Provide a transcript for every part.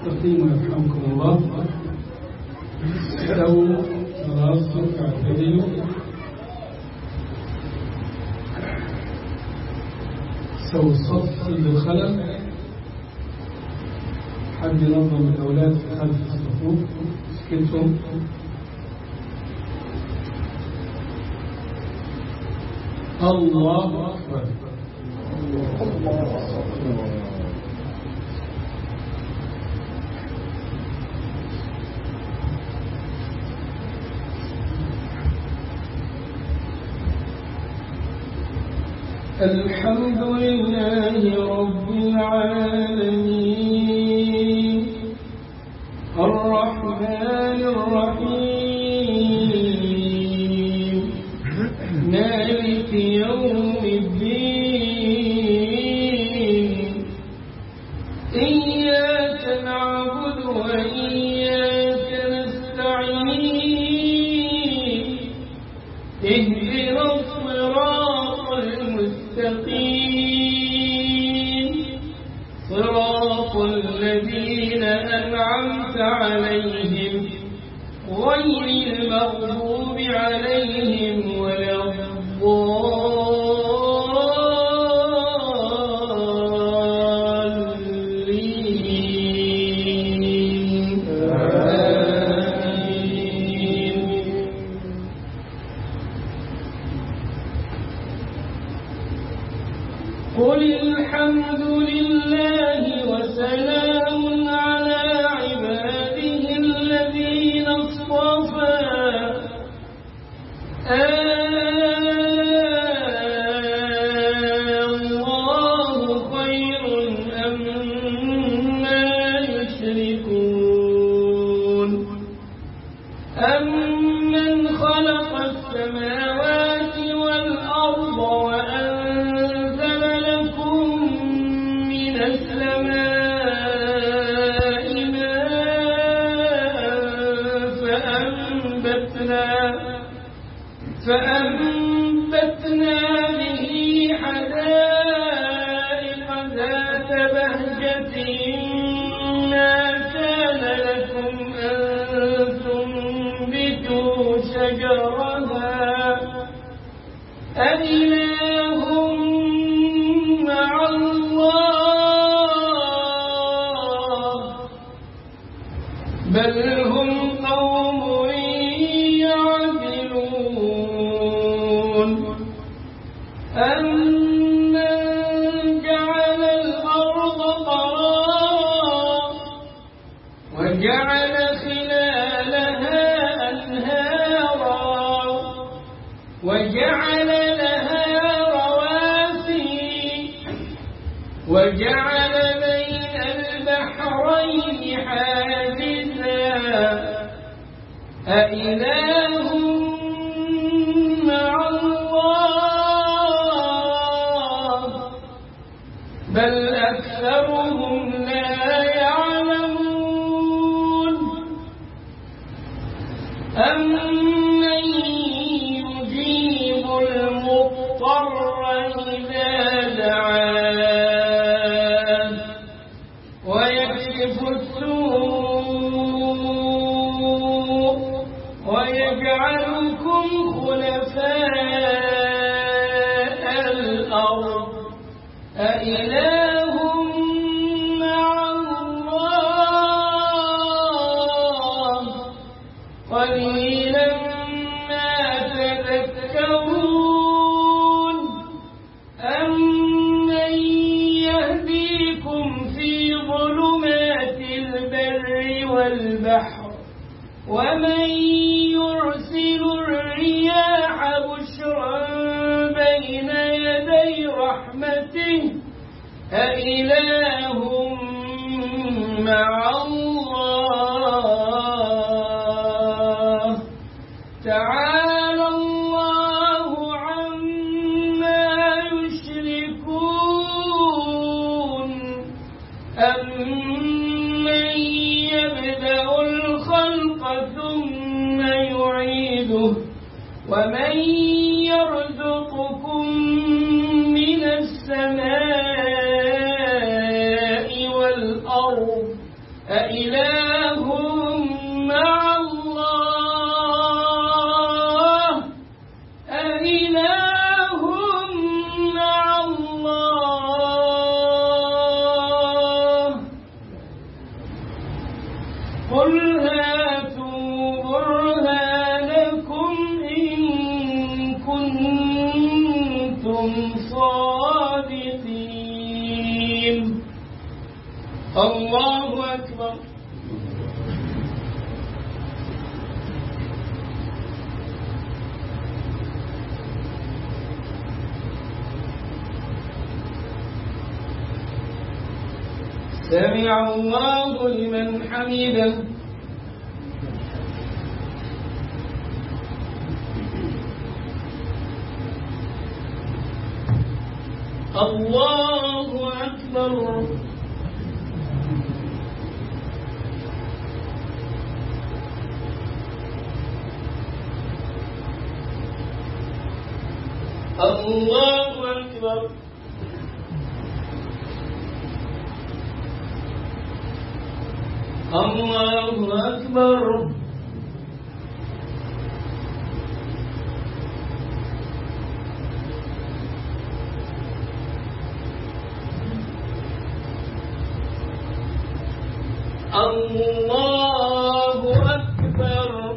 استقيموا يرحمكم الله استووا تراصوا اعتدلوا سووا الصف للخلل حد ينظم الأولاد في خلف الصفوف سكتهم الله أكبر الحمد لله رب العالمين الرحمن الرحيم مالك يوم الدين إياك نعبد وإياك نستعين اهدنا الصراط المستقيم صراط الذين أنعمت عليهم غير المغضوب عليهم ولا الضالين آمين قل الحمد لله وسلام على عباده الذين اصطفى الله خير أما يشركون أمن خلق السماوات والأرض وأنزل لكم من السماء ماء فأنبتنا فأنبتنا به حدائق ذات بهجة ما كان لكم أن تنبتوا شجرها أإله مع الله بل هم قوم يعدلون أمن جعل الأرض قرارا وجعل خلالها أنهارا وجعل لها رواسي وجعل بين البحرين حاجزا أإله مع الله بل أكثرهم لا يعلمون أمن يجيب المضطر إذا دعاه ويكشف السوء ويجعلكم خلفاء الأرض أإله مع الله قليلا ما تذكرون أمن يهديكم في ظلمات البر والبحر ومن يرسل الرياح بشرا بين يدي رحمته أإله مع الله تعالى الله عما يشركون أمن يبدأ الخلق ثم يعيده ومن يرزقكم من السماء والأرض أإله مع الله أإله مع الله قل هاتوا برهانكم إن كنتم صادقين الله أكبر سمع الله لمن حمده الله أكبر الله أكبر الله أكبر الله أكبر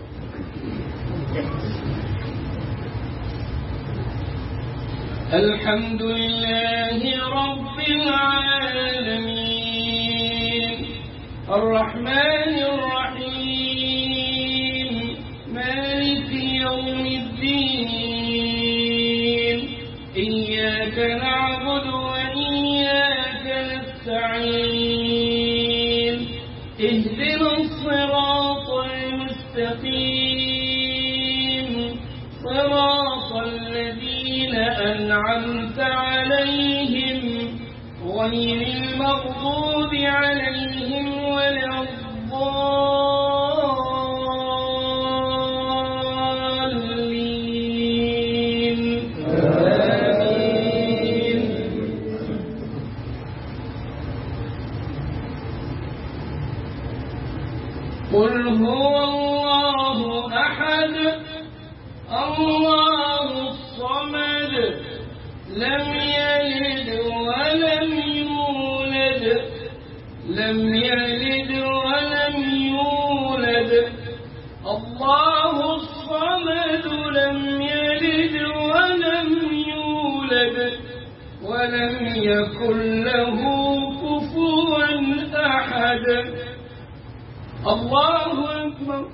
الحمد لله رب العالمين الرحمن الرحيم مالك يوم الدين إياك نعبد وإياك نستعين اهدنا الصراط المستقيم صراط الذين أنعمت عليهم غير المغضوب عليهم ولا الضالين آمين قل هو الله أحد الله الصمد لم يلد ولم يولد لم يلد ولم يولد الله الصمد لم يلد ولم يولد ولم يكن له كفوا أحد الله أكبر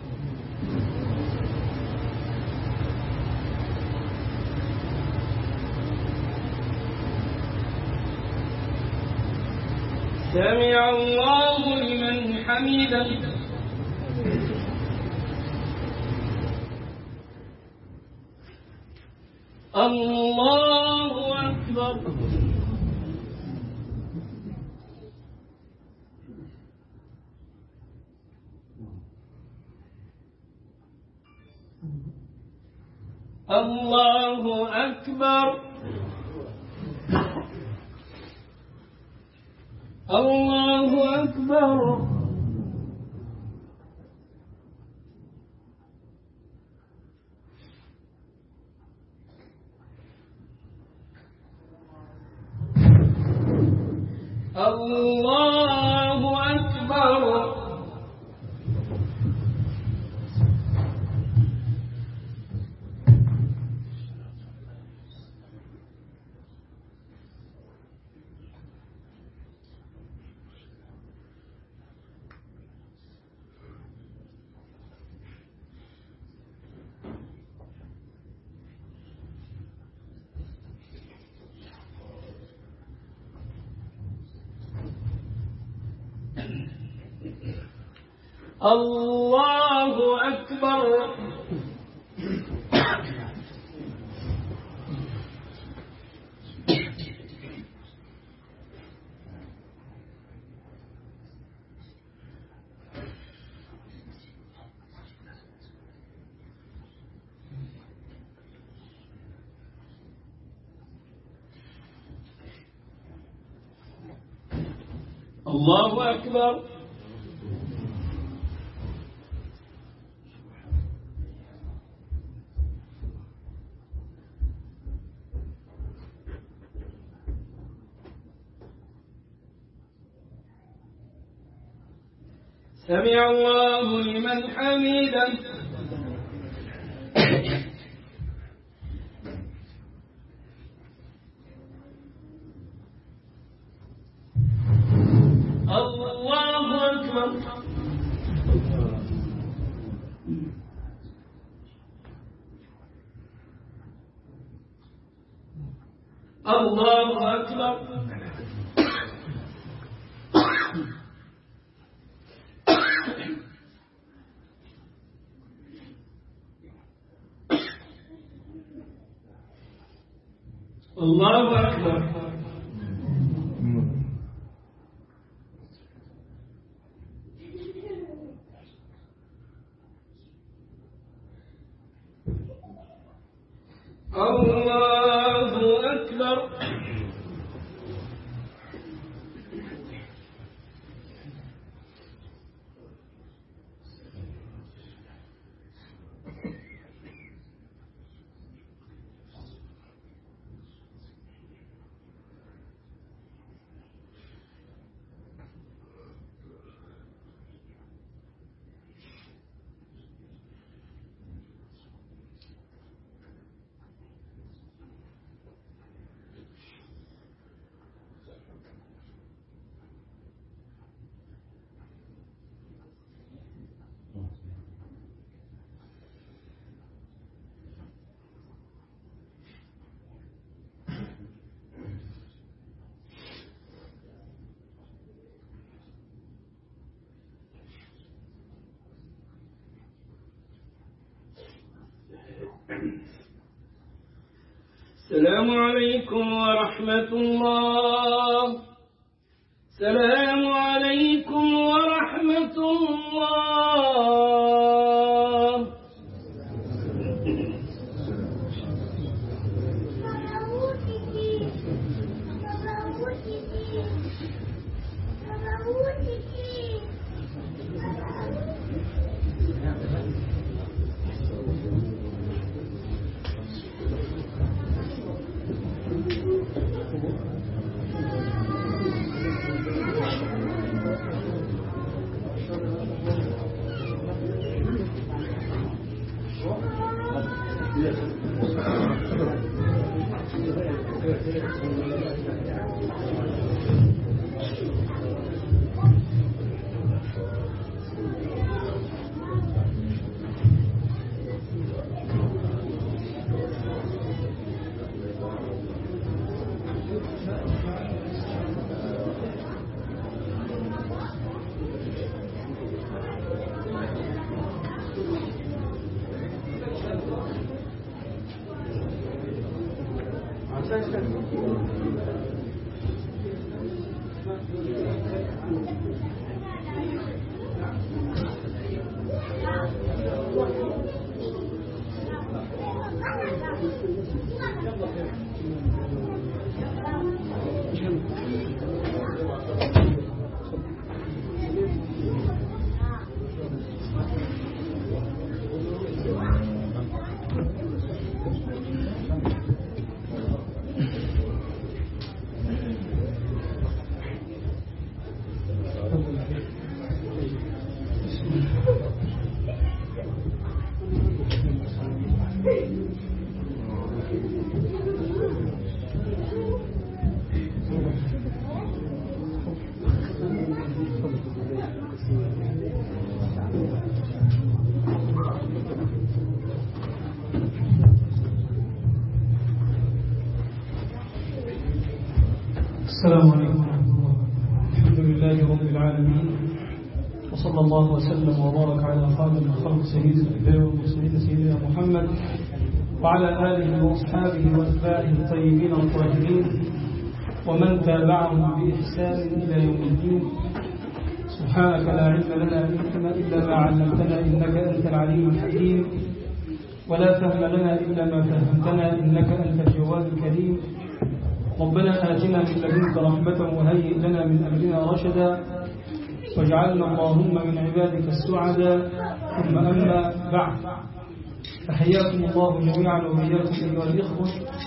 سمع الله لمن حمده الله أكبر الله أكبر الله أكبر الله أكبر الله أكبر الله أكبر سمع الله لمن حمده الله أكبر الله أكبر الله أكبر الله أكبر السلام عليكم ورحمة الله السلام عليكم ورحمة الله السلام عليكم ورحمة الله الحمد لله رب العالمين وصلى الله وسلم وبارك على خاتم الخلق سيد الأنبياء والمرسلين سيدنا محمد وعلى آله وأصحابه وأتباعه الطيبين الطاهرين ومن تابعهم بإحسان إلى يوم الدين سبحانك لا علم لنا إلا ما علمتنا إنك أنت العليم الحكيم ولا فهم لنا إلا ما فهمتنا إنك أنت الجواد الكريم ربنا آتنا من لدنك رحمة وهيئ لنا من أمرنا رشدا واجعلنا اللهم من عبادك السعداء ثم أما بعد فحياكم الله جميعا وإياكم أيها الإخوة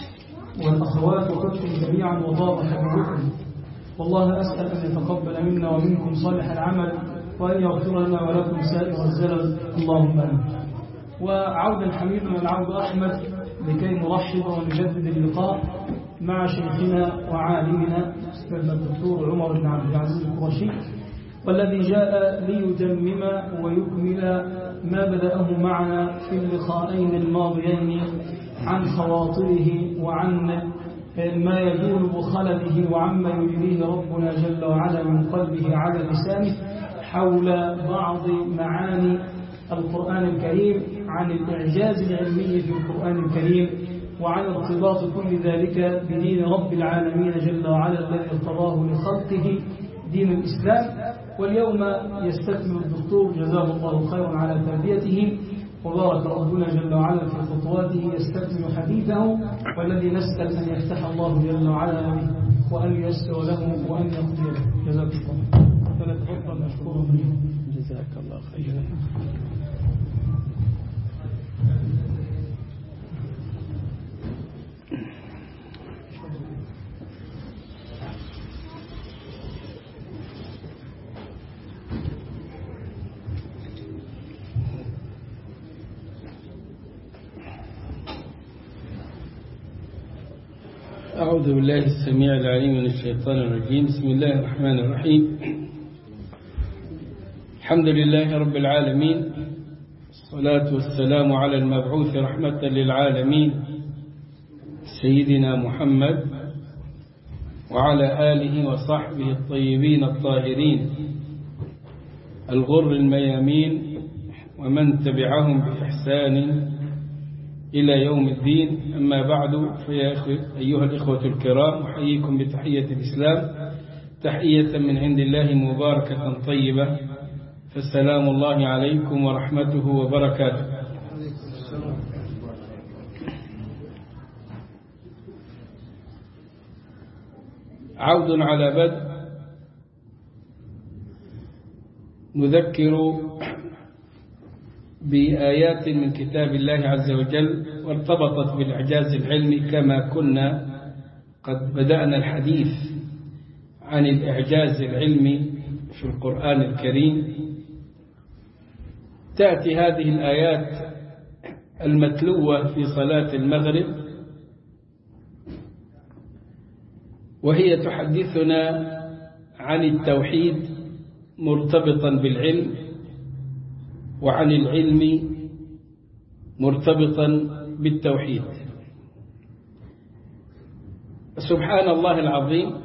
والأخوات وكنتم جميعا وضاء حبيبكم والله أسأل أن يتقبل منا ومنكم صالح العمل وأن يغفر لنا ولكم سائر الزلل اللهم آمين وعودا حميدا العود أحمد لكي نرحب ونجدد اللقاء مع شيخنا وعالمنا أستاذ الدكتور عمر بن عبد العزيز القرشي والذي جاء ليتمم ويكمل ما بدأه معنا في اللقاءين الماضيين عن خواطره وعن ما يدور بخلده وعما يجريه ربنا جل وعلا من قلبه على لسانه حول بعض معاني القرآن الكريم عن الإعجاز العلمي في القرآن الكريم وعن ارتباط كل ذلك بدين رب العالمين جل وعلا الذي ارتضاه لخلقه دين الإسلام واليوم يستكمل الدكتور جزاه الله خيرا على تربيته وبارك ربنا جل وعلا في خطواته يستكمل حديثه والذي نسأل أن يفتح الله جل وعلا به وأن ييسر له وأن يقضي له جزاك الله فلتفضل مشكورا جزاك الله خيرا أعوذ بالله السميع العليم من الشيطان الرجيم بسم الله الرحمن الرحيم الحمد لله رب العالمين الصلاة والسلام على المبعوث رحمة للعالمين سيدنا محمد وعلى آله وصحبه الطيبين الطاهرين الغر الميامين ومن تبعهم بإحسان إلى يوم الدين أما بعد فيا أيها الإخوة الكرام أحييكم بتحية الإسلام تحية من عند الله مباركة طيبة فالسلام الله عليكم ورحمته وبركاته عود على بدء نذكر بآيات من كتاب الله عز وجل وارتبطت بالإعجاز العلمي كما كنا قد بدأنا الحديث عن الإعجاز العلمي في القرآن الكريم تأتي هذه الآيات المتلوة في صلاة المغرب وهي تحدثنا عن التوحيد مرتبطا بالعلم وعن العلم مرتبطا بالتوحيد سبحان الله العظيم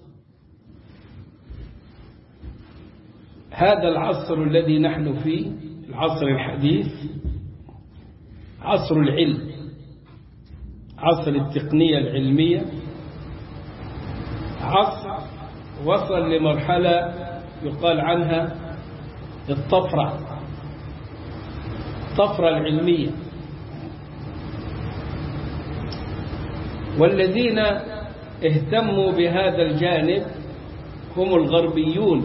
هذا العصر الذي نحن فيه العصر الحديث عصر العلم عصر التقنية العلمية عصر وصل لمرحلة يقال عنها الطفرة الطفرة العلمية والذين اهتموا بهذا الجانب هم الغربيون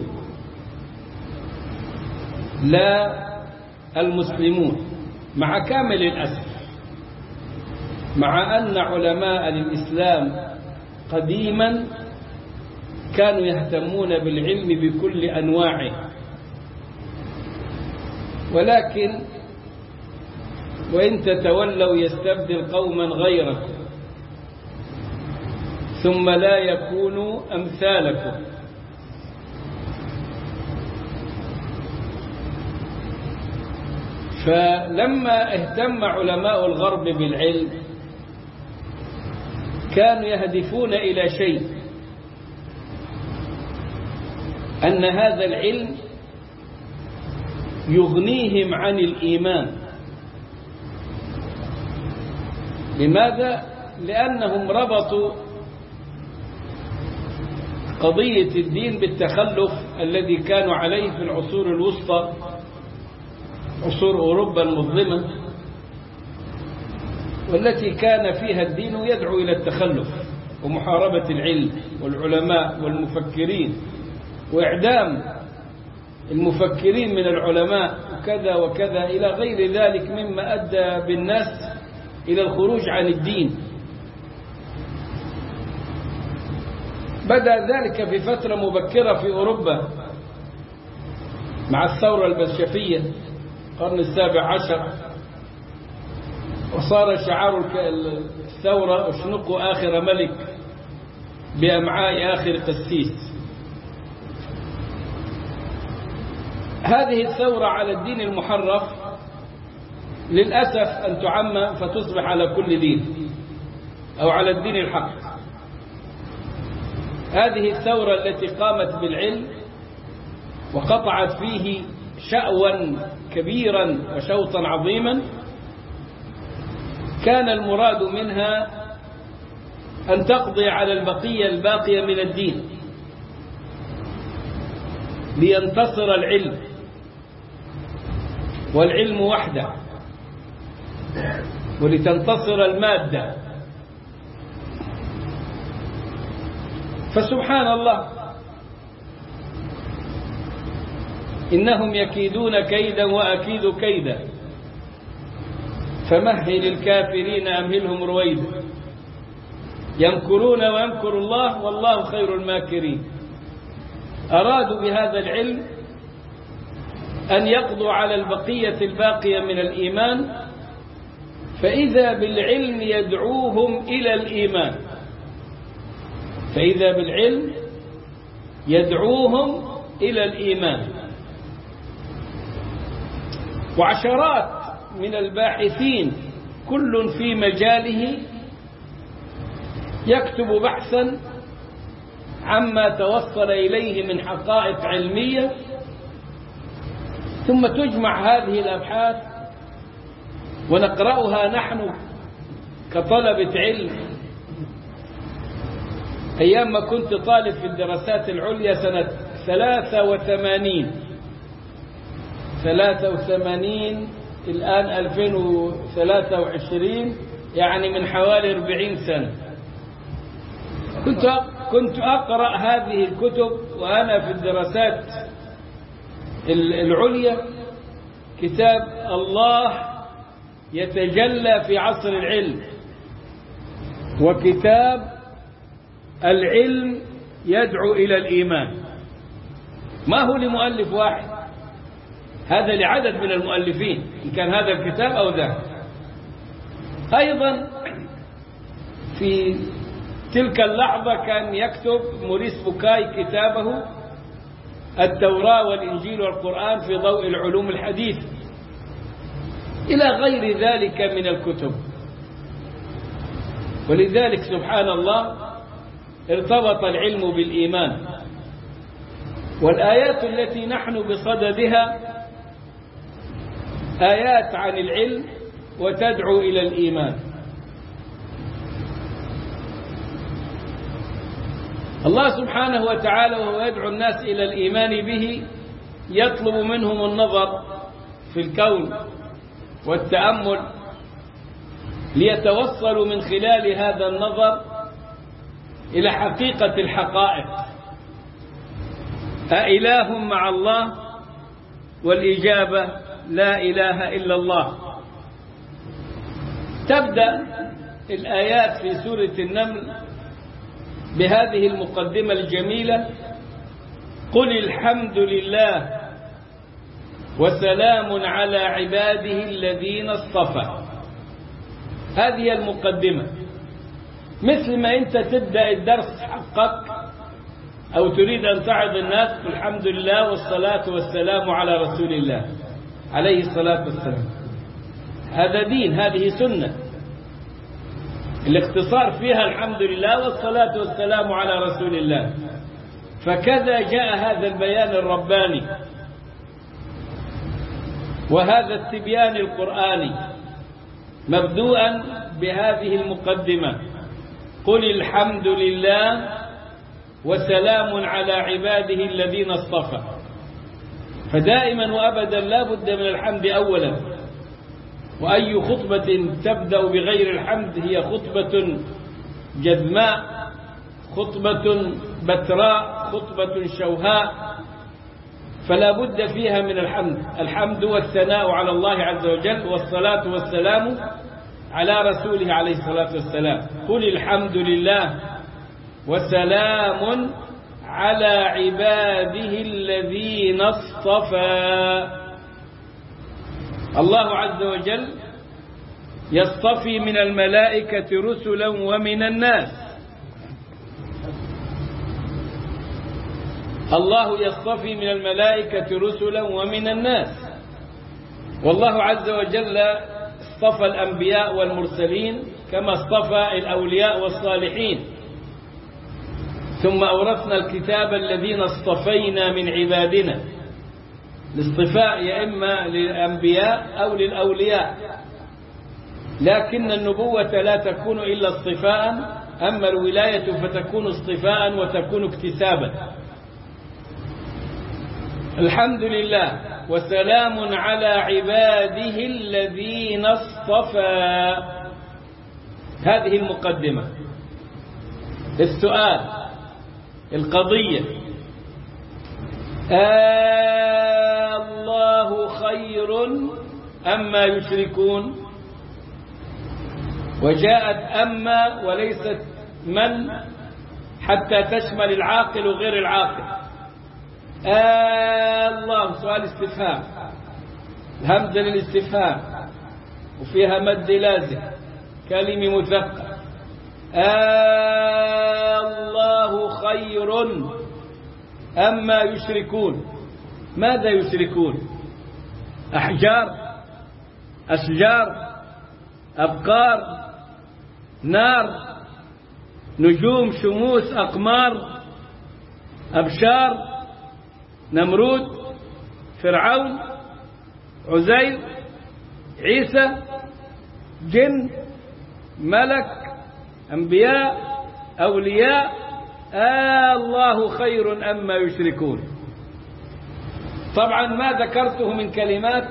لا المسلمون مع كامل الأسف مع أن علماء الإسلام قديما كانوا يهتمون بالعلم بكل أنواعه ولكن وإن تتولوا يستبدل قوما غيركم ثم لا يكونوا أمثالكم فلما اهتم علماء الغرب بالعلم كانوا يهدفون إلى شيء أن هذا العلم يغنيهم عن الإيمان لماذا؟ لأنهم ربطوا قضية الدين بالتخلف الذي كانوا عليه في العصور الوسطى عصور أوروبا المظلمة والتي كان فيها الدين يدعو إلى التخلف ومحاربة العلم والعلماء والمفكرين وإعدام المفكرين من العلماء وكذا وكذا إلى غير ذلك مما أدى بالناس إلى الخروج عن الدين بدأ ذلك في فترة مبكرة في أوروبا مع الثورة البلشفية القرن السابع عشر وصار شعار الثورة اشنقوا آخر ملك بأمعاء آخر قسيس هذه الثورة على الدين المحرف للأسف أن تعمم فتصبح على كل دين أو على الدين الحق هذه الثورة التي قامت بالعلم وقطعت فيه شأوا كبيرا وشوطا عظيما كان المراد منها أن تقضي على البقية الباقية من الدين لينتصر العلم والعلم وحده ولتنتصر المادة فسبحان الله إنهم يكيدون كيدا وأكيد كيدا فمهل الكافرين أمهلهم رويدا يمكرون ويمكر الله والله خير الماكرين أرادوا بهذا العلم أن يقضوا على البقية الباقية من الإيمان فإذا بالعلم يدعوهم إلى الإيمان فإذا بالعلم يدعوهم إلى الإيمان وعشرات من الباحثين كل في مجاله يكتب بحثا عما توصل إليه من حقائق علمية ثم تجمع هذه الأبحاث ونقرأها نحن كطلبة علم أيام ما كنت طالب في الدراسات العليا سنة ثلاثة وثمانين ثلاثة وثمانين الآن ألفين وثلاثة وعشرين يعني من حوالي أربعين سنة كنت كنت أقرأ هذه الكتب وأنا في الدراسات العليا كتاب الله يتجلى في عصر العلم وكتاب العلم يدعو إلى الإيمان ما هو لمؤلف واحد هذا لعدد من المؤلفين إن كان هذا الكتاب أو ذاك أيضا في تلك اللحظة كان يكتب موريس بوكاي كتابه التوراة والإنجيل والقرآن في ضوء العلوم الحديثة إلى غير ذلك من الكتب ولذلك سبحان الله ارتبط العلم بالإيمان والآيات التي نحن بصددها آيات عن العلم وتدعو إلى الإيمان الله سبحانه وتعالى وهو يدعو الناس إلى الإيمان به يطلب منهم النظر في الكون والتأمل ليتوصلوا من خلال هذا النظر إلى حقيقة الحقائق أإله مع الله والإجابة لا إله إلا الله تبدأ الآيات في سورة النمل بهذه المقدمة الجميلة قل الحمد لله وسلام على عباده الذين اصطفى هذه المقدمة مثل ما أنت تبدأ الدرس حقك أو تريد أن تعظ الناس الحمد لله والصلاة والسلام على رسول الله عليه الصلاة والسلام هذا دين هذه سنة الاختصار فيها الحمد لله والصلاة والسلام على رسول الله فكذا جاء هذا البيان الرباني وهذا التبيان القرآني مبدوءا بهذه المقدمة قل الحمد لله وسلام على عباده الذين اصطفى فدائما وأبدا لا بد من الحمد أولا وأي خطبة تبدأ بغير الحمد هي خطبة جذماء خطبة بتراء خطبة شوهاء فلا بد فيها من الحمد الحمد والثناء على الله عز وجل والصلاة والسلام على رسوله عليه الصلاة والسلام قل الحمد لله وسلام على عباده الذين اصطفى الله عز وجل يصطفي من الملائكة رسلا ومن الناس الله يصطفي من الملائكة رسلا ومن الناس والله عز وجل اصطفى الأنبياء والمرسلين كما اصطفى الأولياء والصالحين ثم أورثنا الكتاب الذين اصطفينا من عبادنا الاصطفاء يا إما للأنبياء أو للأولياء لكن النبوة لا تكون إلا اصطفاء أما الولاية فتكون اصطفاء وتكون اكتسابا الحمد لله وسلام على عباده الذين اصطفى هذه المقدمة السؤال القضية آه الله خير أما يشركون وجاءت أما وليست من حتى تشمل العاقل وغير العاقل آه الله سؤال استفهام همزة للاستفهام وفيها مد لازم كلمة مثقل آه الله خير أما يشركون ماذا يشركون أحجار أشجار أبقار نار نجوم شموس أقمار أبشار نمرود فرعون عزير عيسى جن ملك أنبياء أولياء آه الله خير أما يشركون طبعا ما ذكرته من كلمات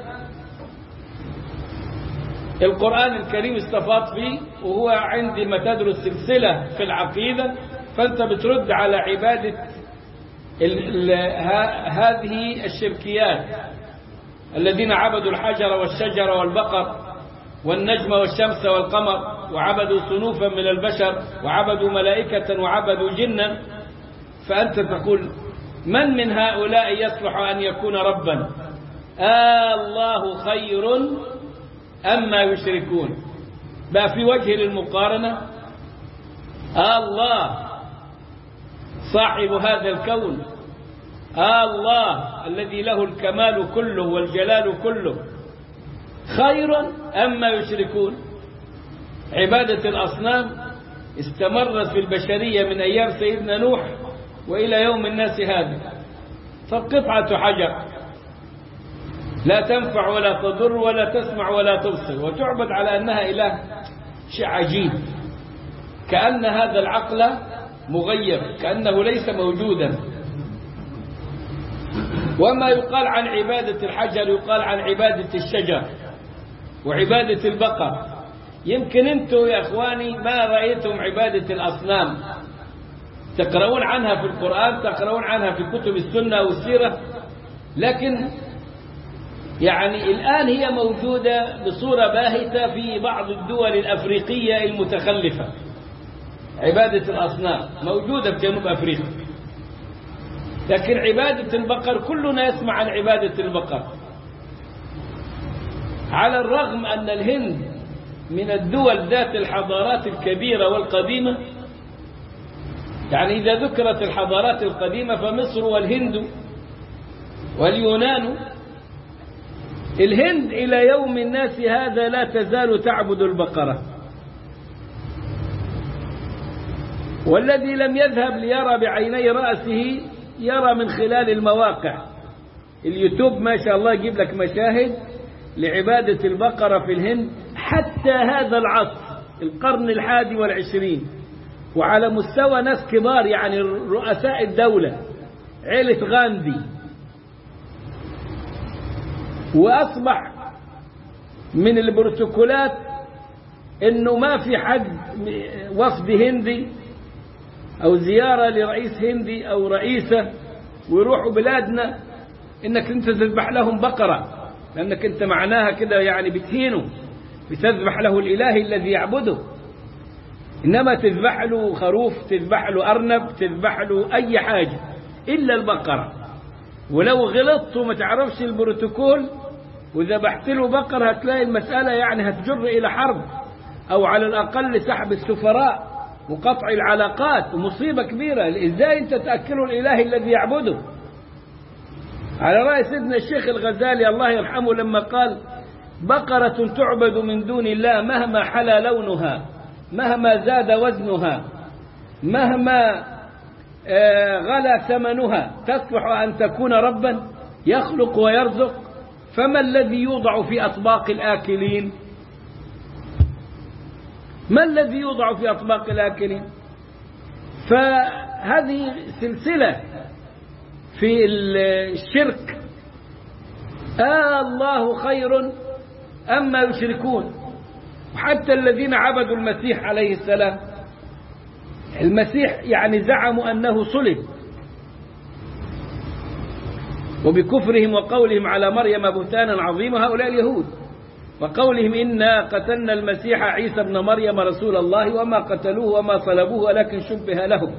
القرآن الكريم استفاض فيه وهو عندما تدرس سلسلة في العقيدة فأنت بترد على عبادة ال ال ها هذه الشركيات الذين عبدوا الحجر والشجر والبقر والنجم والشمس والقمر وعبدوا صنوفا من البشر وعبدوا ملائكة وعبدوا جنا فأنت تقول من من هؤلاء يصلح أن يكون ربا آه الله خير أما يشركون بقى في وجه للمقارنة آه الله صاحب هذا الكون آه الله الذي له الكمال كله والجلال كله خير أما يشركون عبادة الأصنام استمرت في البشرية من أيام سيدنا نوح وإلى يوم الناس هذا فقطعة حجر لا تنفع ولا تضر ولا تسمع ولا تبصر وتعبد على أنها إله شيء عجيب كأن هذا العقل مغير كأنه ليس موجودا وما يقال عن عبادة الحجر يقال عن عبادة الشجر وعبادة البقر يمكن انتم يا اخواني ما رأيتم عبادة الأصنام تقرؤون عنها في القرآن تقرؤون عنها في كتب السنة والسيرة لكن يعني الآن هي موجودة بصورة باهتة في بعض الدول الأفريقية المتخلفة عبادة الأصنام موجودة في جنوب أفريقيا لكن عبادة البقر كلنا يسمع عن عبادة البقر على الرغم أن الهند من الدول ذات الحضارات الكبيرة والقديمة يعني إذا ذكرت الحضارات القديمة فمصر والهند واليونان الهند إلى يوم الناس هذا لا تزال تعبد البقرة والذي لم يذهب ليرى بعيني رأسه يرى من خلال المواقع اليوتيوب ما شاء الله يجيب لك مشاهد لعبادة البقرة في الهند حتى هذا العصر القرن الحادي والعشرين وعلى مستوى ناس كبار يعني رؤساء الدولة عيلة غاندي وأصبح من البروتوكولات انه ما في حد وفد هندي او زيارة لرئيس هندي او رئيسة ويروحوا بلادنا انك انت تذبح لهم بقرة لانك انت معناها كده يعني بتهينه بتذبح له الاله الذي يعبده انما تذبح له خروف تذبح له ارنب تذبح له اي حاجة إلا البقرة ولو غلطت وما تعرفش البروتوكول وذبحت له بقر هتلاقي المسألة يعني هتجر إلى حرب أو على الأقل سحب السفراء وقطع العلاقات ومصيبة كبيرة إزاي أنت تأكله الإله الذي يعبده على رأي سيدنا الشيخ الغزالي الله يرحمه لما قال بقرة تعبد من دون الله مهما حلا لونها مهما زاد وزنها مهما غلا ثمنها تصلح أن تكون ربا يخلق ويرزق فما الذي يوضع في أطباق الآكلين ما الذي يوضع في أطباق الآكلين فهذه سلسلة في الشرك آه الله خير أما يشركون وحتى الذين عبدوا المسيح عليه السلام المسيح يعني زعموا أنه صلب وبكفرهم وقولهم على مريم بهتانا عظيما هؤلاء اليهود وقولهم إنا قتلنا المسيح عيسى ابن مريم رسول الله وما قتلوه وما صلبوه ولكن شبه لهم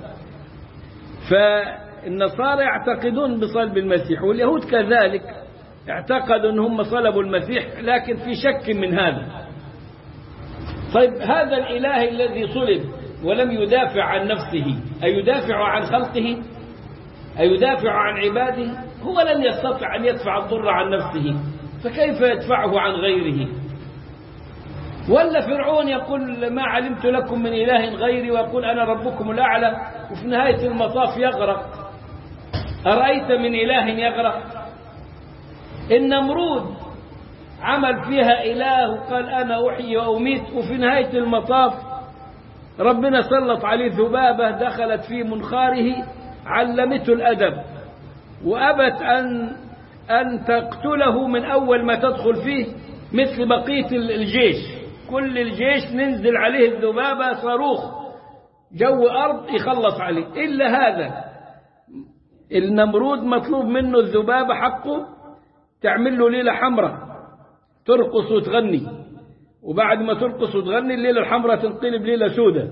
فالنصارى يعتقدون بصلب المسيح واليهود كذلك اعتقدوا أن هم صلبوا المسيح لكن في شك من هذا طيب هذا الإله الذي صلب ولم يدافع عن نفسه أيدافع عن خلقه أيدافع عن عباده هو لن يستطيع أن يدفع الضر عن نفسه فكيف يدفعه عن غيره ولا فرعون يقول ما علمت لكم من إله غيري ويقول أنا ربكم الأعلى وفي نهاية المطاف يغرق أرأيت من إله يغرق النمرود عمل فيها إله وقال أنا أحيي وأميت وفي نهاية المطاف ربنا سلط عليه ذبابة دخلت في منخاره علمته الأدب وأبت أن أن تقتله من أول ما تدخل فيه مثل بقية الجيش كل الجيش ننزل عليه الذبابة صاروخ جو أرض يخلص عليه إلا هذا النمرود مطلوب منه الذبابة حقه تعمل له ليلة حمراء ترقص وتغني وبعد ما ترقص وتغني الليلة الحمراء تنقلب ليلة سوداء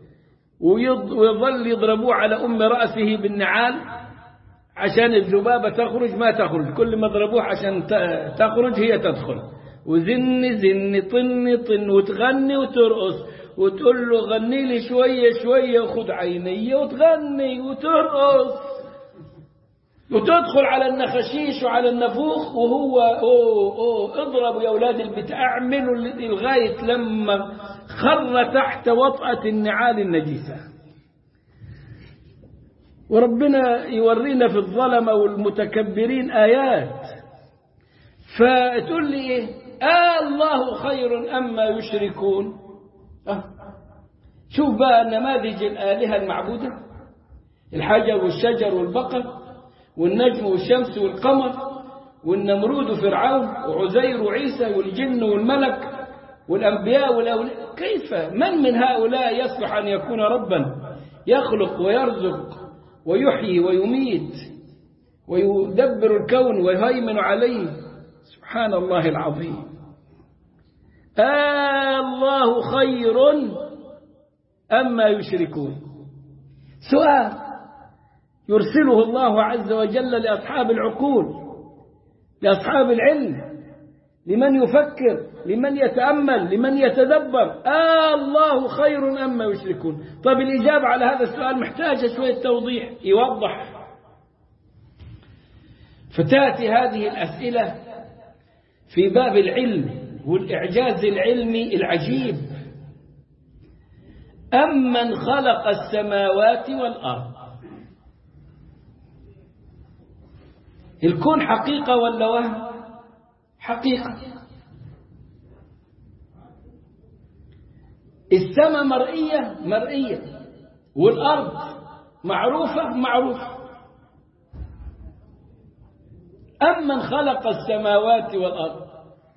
ويظل يضربوه على أم رأسه بالنعال عشان الذبابة تخرج ما تخرج كل ما ضربوه عشان تخرج هي تدخل وزن زن طن طن وتغني وترقص وتقول له غني لي شوية شوية وخد عيني وتغني وترقص وتدخل على النخشيش وعلى النفوخ وهو أوه أوه اضربوا يا أولاد البيت اعملوا لغاية لما خر تحت وطأة النعال النجسة وربنا يورينا في الظلمة والمتكبرين آيات فتقول لي إيه آه الله خير أما يشركون آه. شوف بقى نماذج الآلهة المعبودة الحجر والشجر والبقر والنجم والشمس والقمر والنمرود وفرعون وعزير وعيسى والجن والملك والأنبياء والأولياء كيف من من هؤلاء يصلح أن يكون ربا يخلق ويرزق ويحيي ويميت ويدبر الكون ويهيمن عليه سبحان الله العظيم آه الله خير أما يشركون سؤال يرسله الله عز وجل لأصحاب العقول لأصحاب العلم لمن يفكر لمن يتأمل لمن يتدبر آه الله خير أما يشركون طيب الإجابة على هذا السؤال محتاجة شوية توضيح يوضح فتأتي هذه الأسئلة في باب العلم والإعجاز العلمي العجيب أمن خلق السماوات والأرض الكون حقيقة ولا وهم حقيقة السماء مرئية مرئية والأرض معروفة معروفة أمن خلق السماوات والأرض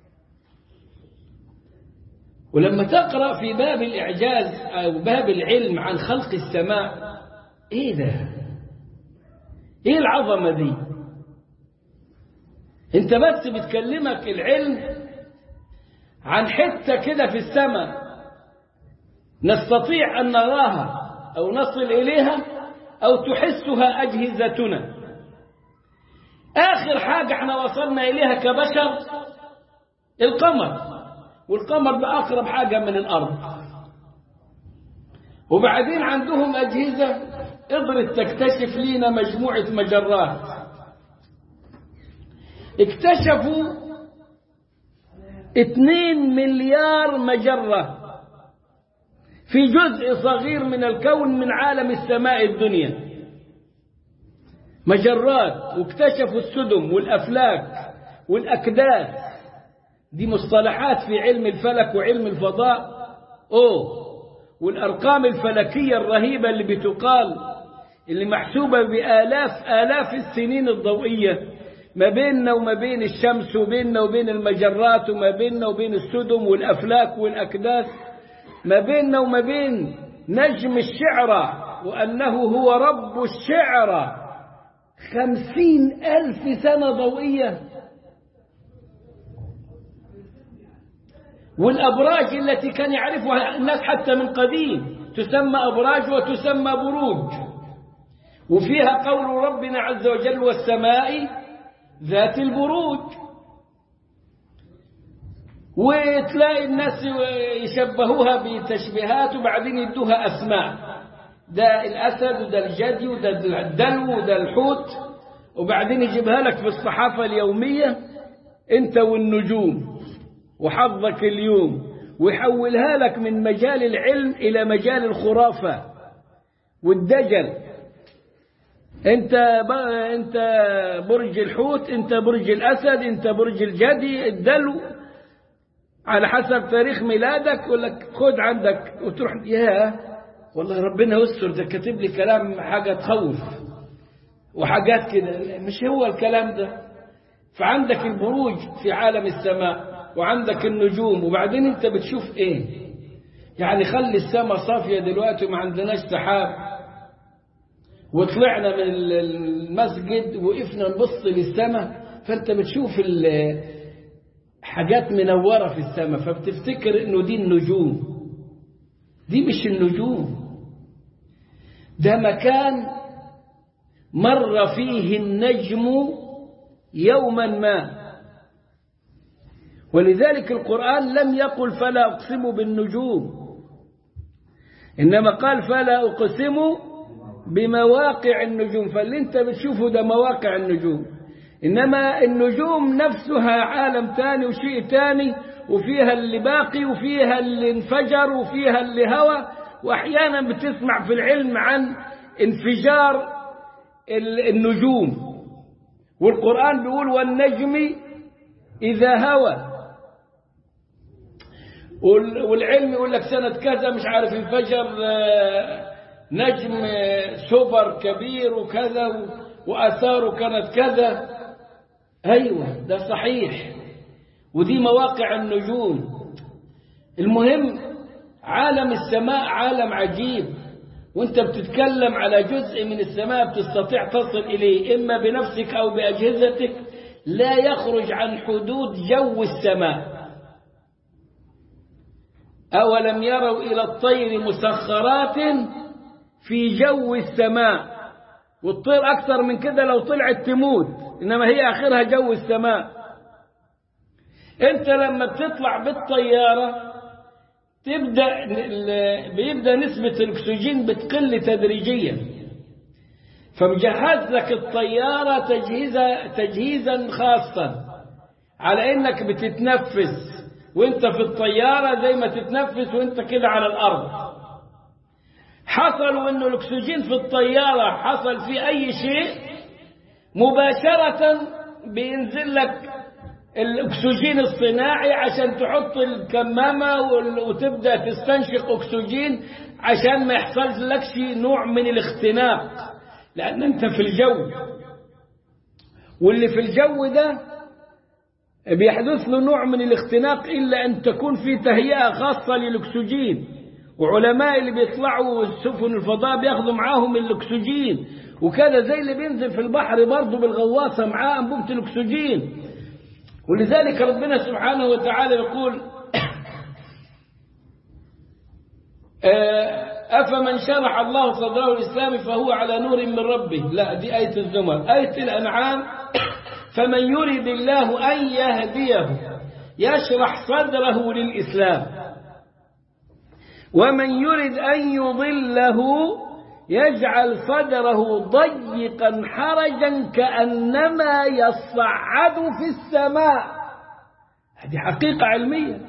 ولما تقرأ في باب الإعجاز أو باب العلم عن خلق السماء إيه ده إيه العظمة دي انت بس بتكلمك العلم عن حتة كده في السماء نستطيع أن نراها أو نصل إليها أو تحسها أجهزتنا آخر حاجة احنا وصلنا إليها كبشر القمر والقمر بأقرب حاجة من الأرض وبعدين عندهم أجهزة قدرت تكتشف لنا مجموعة مجرات اكتشفوا اتنين مليار مجرة في جزء صغير من الكون من عالم السماء الدنيا مجرات واكتشفوا السدم والأفلاك والأكداس دي مصطلحات في علم الفلك وعلم الفضاء أوه والأرقام الفلكية الرهيبة اللي بتقال اللي محسوبة بآلاف آلاف السنين الضوئية ما بيننا وما بين الشمس وبيننا وبين المجرات وما بيننا وبين السدم والأفلاك والأكداس ما بيننا وما بين نجم الشعرى وأنه هو رب الشعرى خمسين ألف سنة ضوئية والأبراج التي كان يعرفها الناس حتى من قديم تسمى أبراج وتسمى بروج وفيها قول ربنا عز وجل والسماء ذات البروج وتلاقي الناس يشبهوها بتشبيهات وبعدين يدوها أسماء ده الأسد وده الجدي وده الدلو وده الحوت وبعدين يجيبها لك في الصحافة اليومية أنت والنجوم وحظك اليوم ويحولها لك من مجال العلم إلى مجال الخرافة والدجل انت انت برج الحوت انت برج الاسد انت برج الجدي الدلو على حسب تاريخ ميلادك يقول لك خد عندك وتروح يا والله ربنا يستر ده كاتب لي كلام حاجه تخوف وحاجات كده مش هو الكلام ده فعندك البروج في عالم السماء وعندك النجوم وبعدين انت بتشوف ايه يعني خلي السماء صافيه دلوقتي وما عندناش سحاب وطلعنا من المسجد وقفنا نبص للسماء فانت بتشوف حاجات منورة في السماء فبتفتكر انه دي النجوم دي مش النجوم ده مكان مر فيه النجم يوما ما ولذلك القرآن لم يقل فلا أقسم بالنجوم إنما قال فلا أقسم بمواقع النجوم فاللي انت بتشوفه ده مواقع النجوم إنما النجوم نفسها عالم تاني وشيء تاني وفيها اللي باقي وفيها اللي انفجر وفيها اللي هوى وأحيانا بتسمع في العلم عن انفجار النجوم والقرآن بيقول والنجم إذا هوى والعلم يقول لك سنة كذا مش عارف انفجر نجم سوبر كبير وكذا وآثاره كانت كذا أيوة ده صحيح ودي مواقع النجوم المهم عالم السماء عالم عجيب وانت بتتكلم على جزء من السماء بتستطيع تصل إليه إما بنفسك أو بأجهزتك لا يخرج عن حدود جو السماء أولم يروا إلى الطير مسخرات في جو السماء والطير أكثر من كده لو طلعت تموت إنما هي آخرها جو السماء أنت لما بتطلع بالطيارة تبدأ بيبدأ نسبة الأكسجين بتقل تدريجيا فمجهز لك الطيارة تجهيزا تجهيزا خاصا على إنك بتتنفس وانت في الطيارة زي ما تتنفس وانت كده على الأرض حصل وانه الاكسجين في الطيارة حصل في اي شيء مباشرة بينزل لك الاكسجين الصناعي عشان تحط الكمامة وتبدأ تستنشق اكسجين عشان ما يحصل لكش نوع من الاختناق لان انت في الجو واللي في الجو ده بيحدث له نوع من الاختناق إلا أن تكون في تهيئة خاصة للأكسجين وعلماء اللي بيطلعوا سفن الفضاء بياخذوا معاهم الأكسجين وكذا زي اللي بينزل في البحر برضه بالغواصة معاه أنبوبة الأكسجين ولذلك ربنا سبحانه وتعالى يقول أفمن شرح الله صدره الإسلام فهو على نور من ربه لا دي آية الزمر آية الأنعام فمن يرد الله أن يهديه يشرح صدره للإسلام ومن يرد أن يضله يجعل صدره ضيقا حرجا كأنما يصعد في السماء هذه حقيقة علمية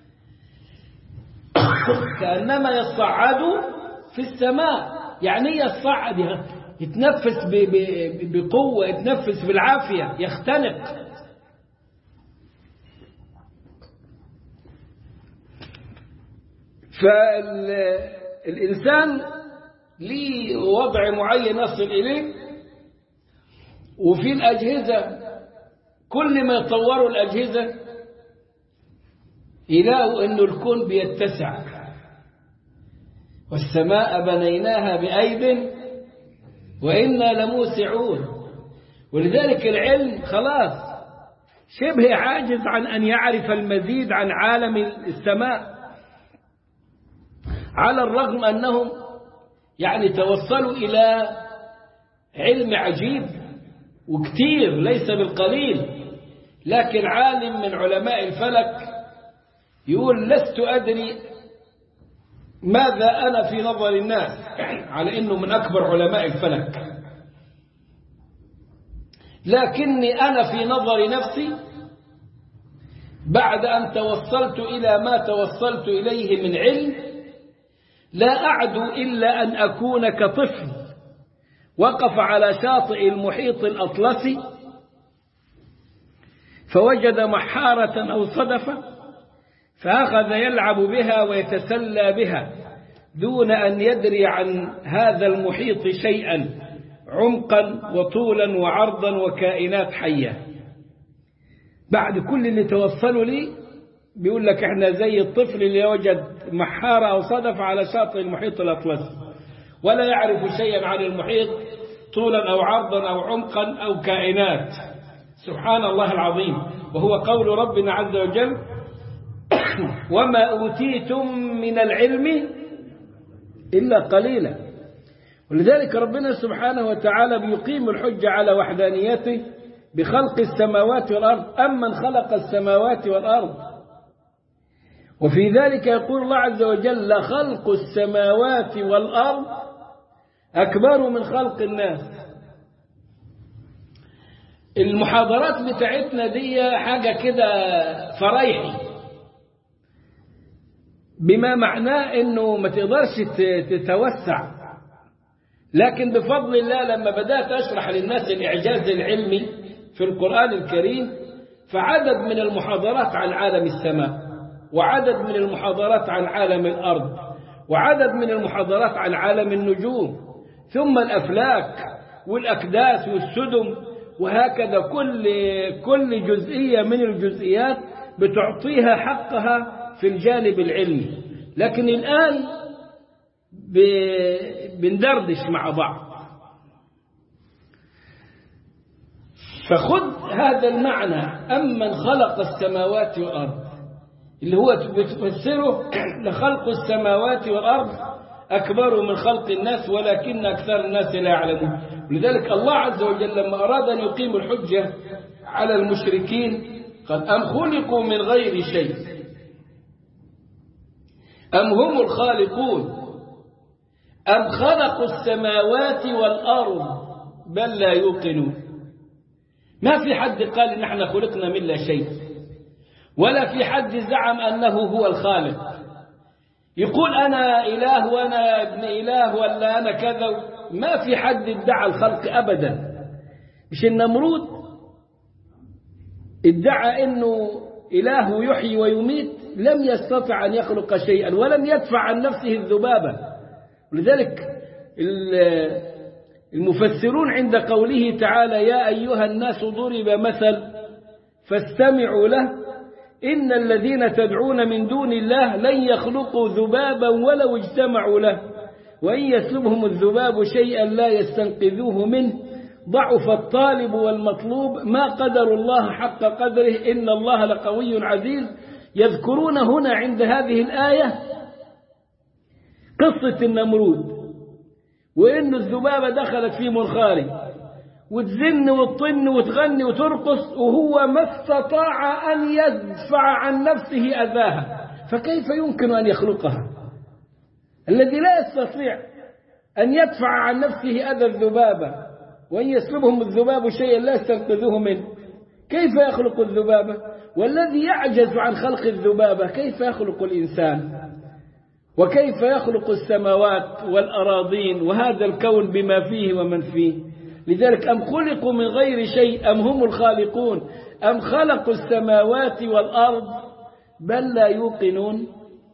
كأنما يصعد في السماء يعني يصعد يتنفس بقوة يتنفس بالعافية يختنق فالإنسان ليه وضع معين يصل إليه وفي الأجهزة كل ما يطوروا الأجهزة يلاقوا أنه الكون بيتسع والسماء بنيناها بأيد وإنا لموسعون ولذلك العلم خلاص شبه عاجز عن أن يعرف المزيد عن عالم السماء على الرغم أنهم يعني توصلوا إلى علم عجيب وكثير ليس بالقليل لكن عالم من علماء الفلك يقول لست أدري ماذا أنا في نظر الناس على أنه من أكبر علماء الفلك لكني أنا في نظر نفسي بعد أن توصلت إلى ما توصلت إليه من علم لا أعدو إلا أن أكون كطفل وقف على شاطئ المحيط الأطلسي فوجد محارة أو صدفة فأخذ يلعب بها ويتسلى بها دون أن يدري عن هذا المحيط شيئا عمقا وطولا وعرضا وكائنات حية بعد كل اللي توصلوا لي بيقول لك احنا زي الطفل اللي وجد محارة أو صدف على شاطئ المحيط الأطلسي ولا يعرف شيئا عن المحيط طولا أو عرضا أو عمقا أو كائنات سبحان الله العظيم وهو قول ربنا عز وجل وما أوتيتم من العلم إلا قليلا ولذلك ربنا سبحانه وتعالى بيقيم الحجة على وحدانيته بخلق السماوات والأرض أمن خلق السماوات والأرض وفي ذلك يقول الله عز وجل لخلق السماوات والأرض أكبر من خلق الناس المحاضرات بتاعتنا دي حاجة كده فرايحي بما معناه انه ما تقدرش تتوسع لكن بفضل الله لما بدأت أشرح للناس الإعجاز العلمي في القرآن الكريم فعدد من المحاضرات عن عالم السماء وعدد من المحاضرات عن عالم الأرض وعدد من المحاضرات عن عالم النجوم ثم الأفلاك والأكداس والسدم وهكذا كل كل جزئية من الجزئيات بتعطيها حقها في الجانب العلمي لكن الآن بندردش مع بعض فخذ هذا المعنى أمن خلق السماوات والأرض اللي هو بتفسره لخلق السماوات والأرض أكبر من خلق الناس ولكن أكثر الناس لا يعلمون لذلك الله عز وجل لما أراد أن يقيم الحجة على المشركين قال أم خلقوا من غير شيء أم هم الخالقون أم خلقوا السماوات والأرض بل لا يوقنون ما في حد قال إن احنا خلقنا من لا شيء ولا في حد زعم أنه هو الخالق يقول أنا إله وأنا ابن إله ولا أنا كذا ما في حد ادعى الخلق أبدا مش النمرود ادعى أنه إله يحيي ويميت لم يستطع أن يخلق شيئا ولم يدفع عن نفسه الذبابة ولذلك المفسرون عند قوله تعالى يا أيها الناس ضرب مثل فاستمعوا له إن الذين تدعون من دون الله لن يخلقوا ذبابا ولو اجتمعوا له وإن يسلبهم الذباب شيئا لا يستنقذوه منه ضعف الطالب والمطلوب ما قدر الله حق قدره إن الله لقوي عزيز يذكرون هنا عند هذه الآية قصة النمرود وإن الذبابة دخلت في منخاري وتزن وتطن وتغني وترقص وهو ما استطاع أن يدفع عن نفسه أذاها فكيف يمكن أن يخلقها الذي لا يستطيع أن يدفع عن نفسه أذى الذبابة وأن يسلبهم الذباب شيئا لا يستنقذوه منه كيف يخلق الذبابة والذي يعجز عن خلق الذبابة كيف يخلق الإنسان وكيف يخلق السماوات والأراضين وهذا الكون بما فيه ومن فيه لذلك أم خلقوا من غير شيء أم هم الخالقون أم خلقوا السماوات والأرض بل لا يوقنون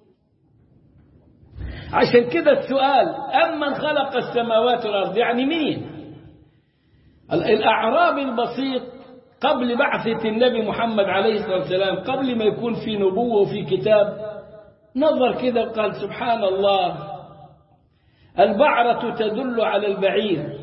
عشان كده السؤال أم من خلق السماوات والأرض يعني مين الأعرابي البسيط قبل بعثة النبي محمد عليه الصلاة والسلام قبل ما يكون في نبوة وفي كتاب نظر كده وقال سبحان الله البعرة تدل على البعير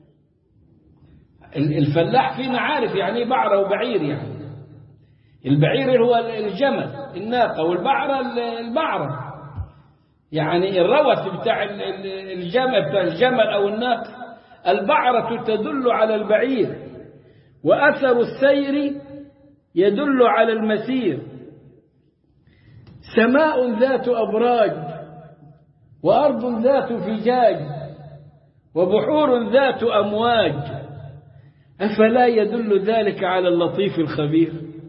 الفلاح فينا عارف يعني ايه بعرة وبعير يعني البعير هو الجمل الناقة والبعرة البعرة يعني الروث بتاع الجمل بتاع الجمل أو الناقة البعرة تدل على البعير وأثر السير يدل على المسير سماء ذات أبراج وأرض ذات فجاج وبحور ذات أمواج أفلا يدل ذلك على اللطيف الخبير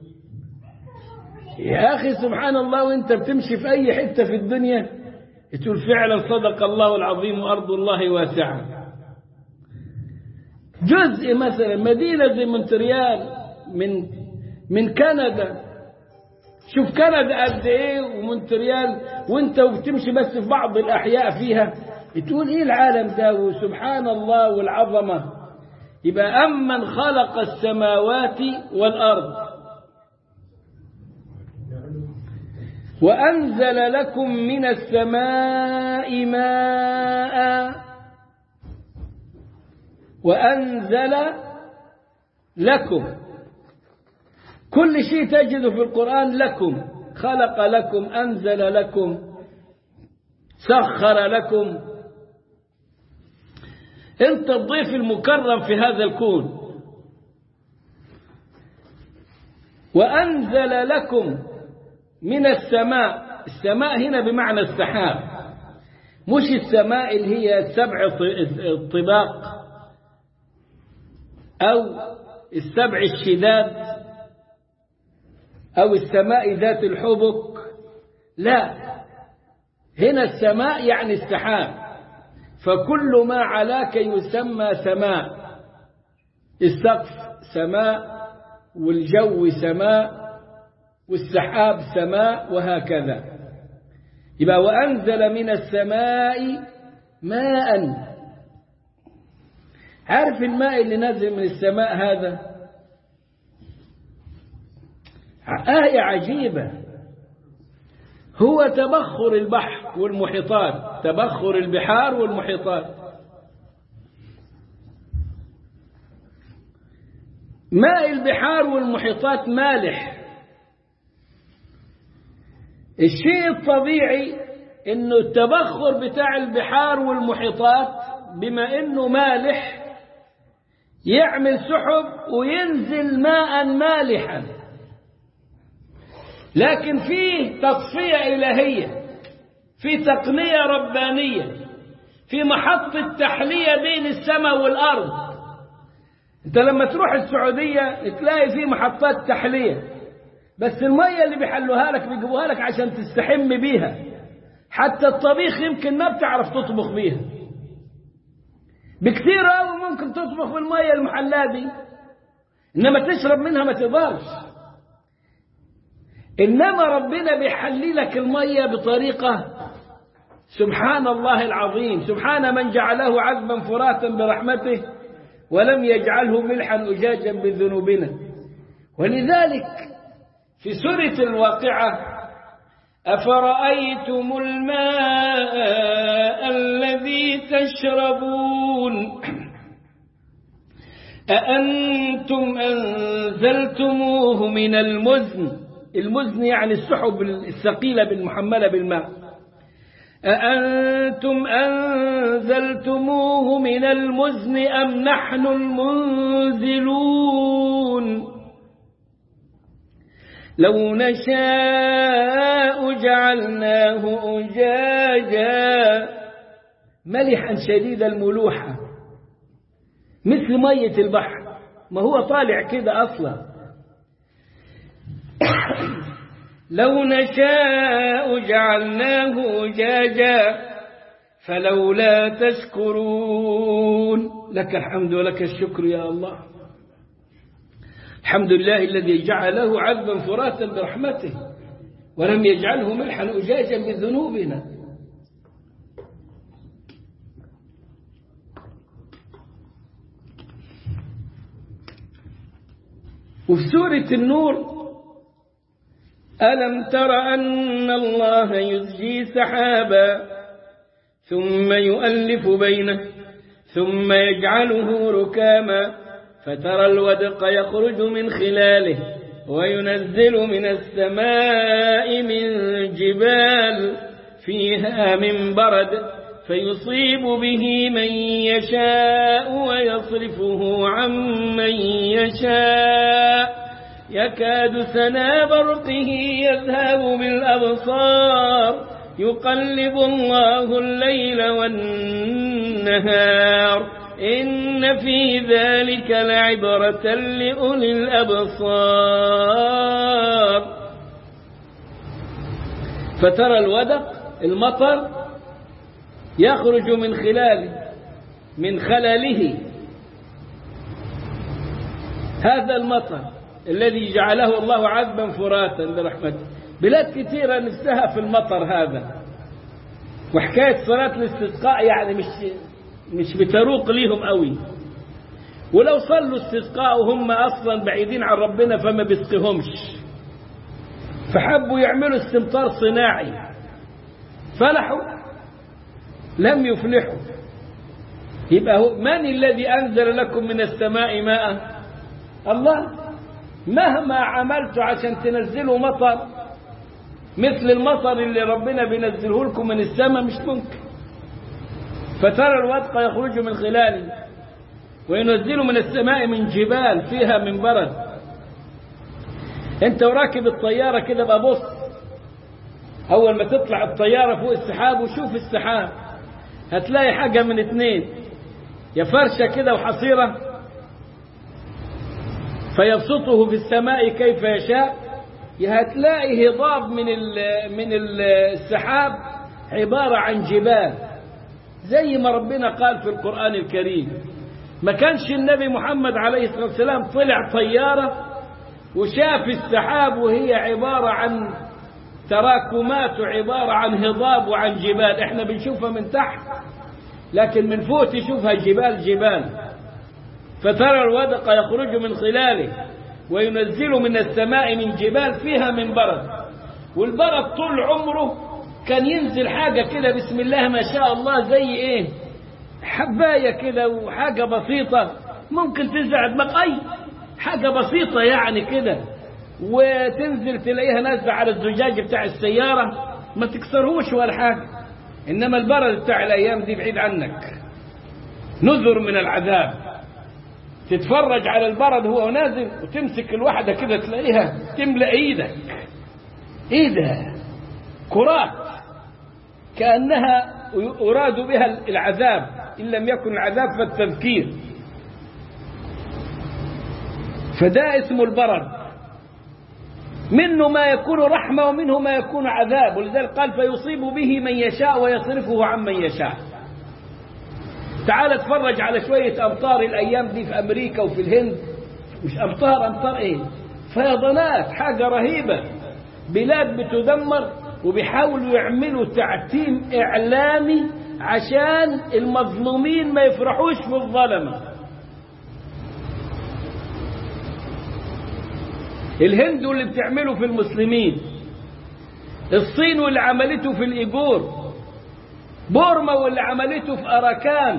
يا أخي سبحان الله وانت بتمشي في أي حتة في الدنيا تقول فعلا صدق الله العظيم وأرض الله واسعة جزء مثلا مدينة زي مونتريال من من كندا شوف كندا قد ايه ومونتريال وانت وبتمشي بس في بعض الاحياء فيها تقول ايه العالم ده وسبحان الله والعظمه يبقى امن خلق السماوات والارض وانزل لكم من السماء ماء وانزل لكم كل شيء تجده في القرآن لكم خلق لكم أنزل لكم سخر لكم أنت الضيف المكرم في هذا الكون وأنزل لكم من السماء السماء هنا بمعنى السحاب مش السماء اللي هي سبع الطباق أو السبع الشداد أو السماء ذات الحبك لا هنا السماء يعني السحاب فكل ما علاك يسمى سماء السقف سماء والجو سماء والسحاب سماء وهكذا يبقى وأنزل من السماء ماء عارف الماء اللي نزل من السماء هذا آية عجيبة هو تبخر البحر والمحيطات تبخر البحار والمحيطات ماء البحار والمحيطات مالح الشيء الطبيعي انه التبخر بتاع البحار والمحيطات بما انه مالح يعمل سحب وينزل ماء مالحا لكن فيه تصفية إلهية في تقنية ربانية في محطة تحلية بين السماء والأرض أنت لما تروح السعودية تلاقي في محطات تحلية بس المية اللي بيحلوها لك بيجيبوها لك عشان تستحم بيها حتى الطبيخ يمكن ما بتعرف تطبخ بيها بكثير قوي ممكن تطبخ بالمية المحلاة دي إنما تشرب منها ما تقدرش إنما ربنا بيحلي لك المية بطريقة سبحان الله العظيم سبحان من جعله عذبا فراتا برحمته ولم يجعله ملحا أجاجا بذنوبنا ولذلك في سورة الواقعة أفرأيتم الماء الذي تشربون أأنتم أنزلتموه من المزن المزن يعني السحب الثقيلة بالمحملة بالماء أأنتم أنزلتموه من المزن أم نحن المنزلون لو نشاء جعلناه أجاجا ملحا شديد الملوحة مثل مية البحر ما هو طالع كده أصلا لو نشاء جعلناه أجاجا فلولا تشكرون لك الحمد ولك الشكر يا الله الحمد لله الذي جعله عذبا فراتا برحمته ولم يجعله ملحا أجاجا بذنوبنا وفي سورة النور ألم تر أن الله يزجي سحابا ثم يؤلف بينه ثم يجعله ركاما فترى الودق يخرج من خلاله وينزل من السماء من جبال فيها من برد فيصيب به من يشاء ويصرفه عن من يشاء يكاد سنا برقه يذهب بالأبصار يقلب الله الليل والنهار إن في ذلك لعبرة لأولي الأبصار فترى الودق المطر يخرج من خلاله من خلاله هذا المطر الذي جعله الله عذبا فراتا برحمته بلاد كثيرة نفسها في المطر هذا وحكاية صلاة الاستسقاء يعني مش مش بتروق ليهم قوي ولو صلوا استسقاء وهم أصلا بعيدين عن ربنا فما بيسقيهمش فحبوا يعملوا استمطار صناعي فلحوا لم يفلحوا يبقى هو من الذي أنزل لكم من السماء ماء الله مهما عملتوا عشان تنزلوا مطر مثل المطر اللي ربنا بينزله لكم من السماء مش ممكن فترى الودق يخرج من خلاله وينزل من السماء من جبال فيها من برد انت وراكب الطيارة كده بقى بص اول ما تطلع الطيارة فوق السحاب وشوف السحاب هتلاقي حاجة من اتنين يا فرشة كده وحصيرة فيبسطه في السماء كيف يشاء يا هتلاقي هضاب من من السحاب عبارة عن جبال زي ما ربنا قال في القرآن الكريم ما كانش النبي محمد عليه الصلاة والسلام طلع طيارة وشاف السحاب وهي عبارة عن تراكمات وعبارة عن هضاب وعن جبال احنا بنشوفها من تحت لكن من فوق تشوفها جبال جبال فترى الودق يخرج من خلاله وينزل من السماء من جبال فيها من برد والبرد طول عمره كان ينزل حاجة كده بسم الله ما شاء الله زي ايه حباية كده وحاجة بسيطة ممكن تنزع دماغ اي حاجة بسيطة يعني كده وتنزل تلاقيها نازلة على الزجاج بتاع السيارة ما تكسرهوش ولا حاجة إنما البرد بتاع الأيام دي بعيد عنك نذر من العذاب تتفرج على البرد هو نازل وتمسك الواحدة كده تلاقيها تملأ ايدك ايه ده كرات كأنها أراد بها العذاب إن لم يكن العذاب فالتذكير فده اسمه البرد منه ما يكون رحمة ومنه ما يكون عذاب ولذلك قال فيصيب به من يشاء ويصرفه عن من يشاء تعال اتفرج على شوية أمطار الأيام دي في أمريكا وفي الهند مش أمطار أمطار إيه فيضانات حاجة رهيبة بلاد بتدمر وبيحاولوا يعملوا تعتيم إعلامي عشان المظلومين ما يفرحوش في الظلمة الهند واللي بتعمله في المسلمين الصين واللي عملته في الإيجور بورما واللي عملته في أراكان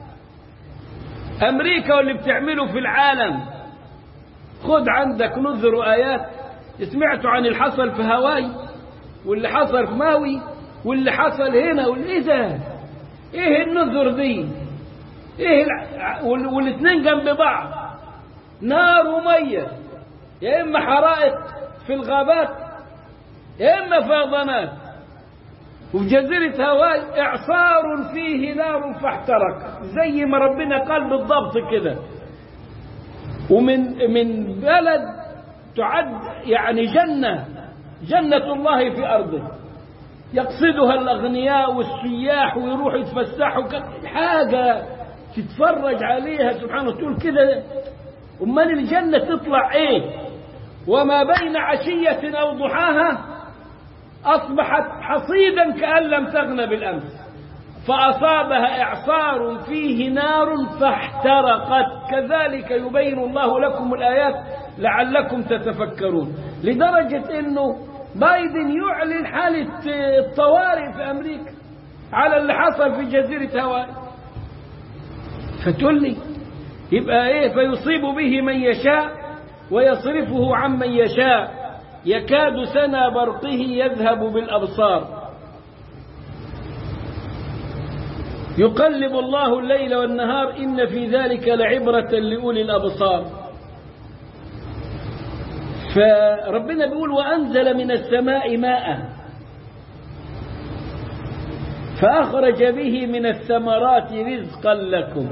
أمريكا واللي بتعمله في العالم خد عندك نذر آيات سمعتوا عن اللي حصل في هاواي واللي حصل في ماوي واللي حصل هنا وايه ده ايه النذر دي ايه الع- وال- والاتنين جنب بعض نار وميه يا اما حرائق في الغابات يا اما فيضانات وفي جزيرة هواي إعصار فيه نار فاحترق زي ما ربنا قال بالضبط كده ومن من بلد تعد يعني جنة جنة الله في أرضه يقصدها الأغنياء والسياح ويروحوا يتفسحوا ك- حاجة تتفرج عليها سبحانه تقول كده أمال الجنة تطلع إيه وما بين عشية أو ضحاها أصبحت حصيدا كأن لم تغن بالأمس فأصابها إعصار فيه نار فاحترقت كذلك يبين الله لكم الآيات لعلكم تتفكرون لدرجة أنه بايدن يعلن حالة الطوارئ في أمريكا على اللي حصل في جزيرة هواي فتقول لي يبقى إيه فيصيب به من يشاء ويصرفه عمن يشاء يكاد سنا برقه يذهب بالأبصار يقلب الله الليل والنهار إن في ذلك لعبرة لأولي الأبصار فربنا بيقول وأنزل من السماء ماء فأخرج به من الثمرات رزقا لكم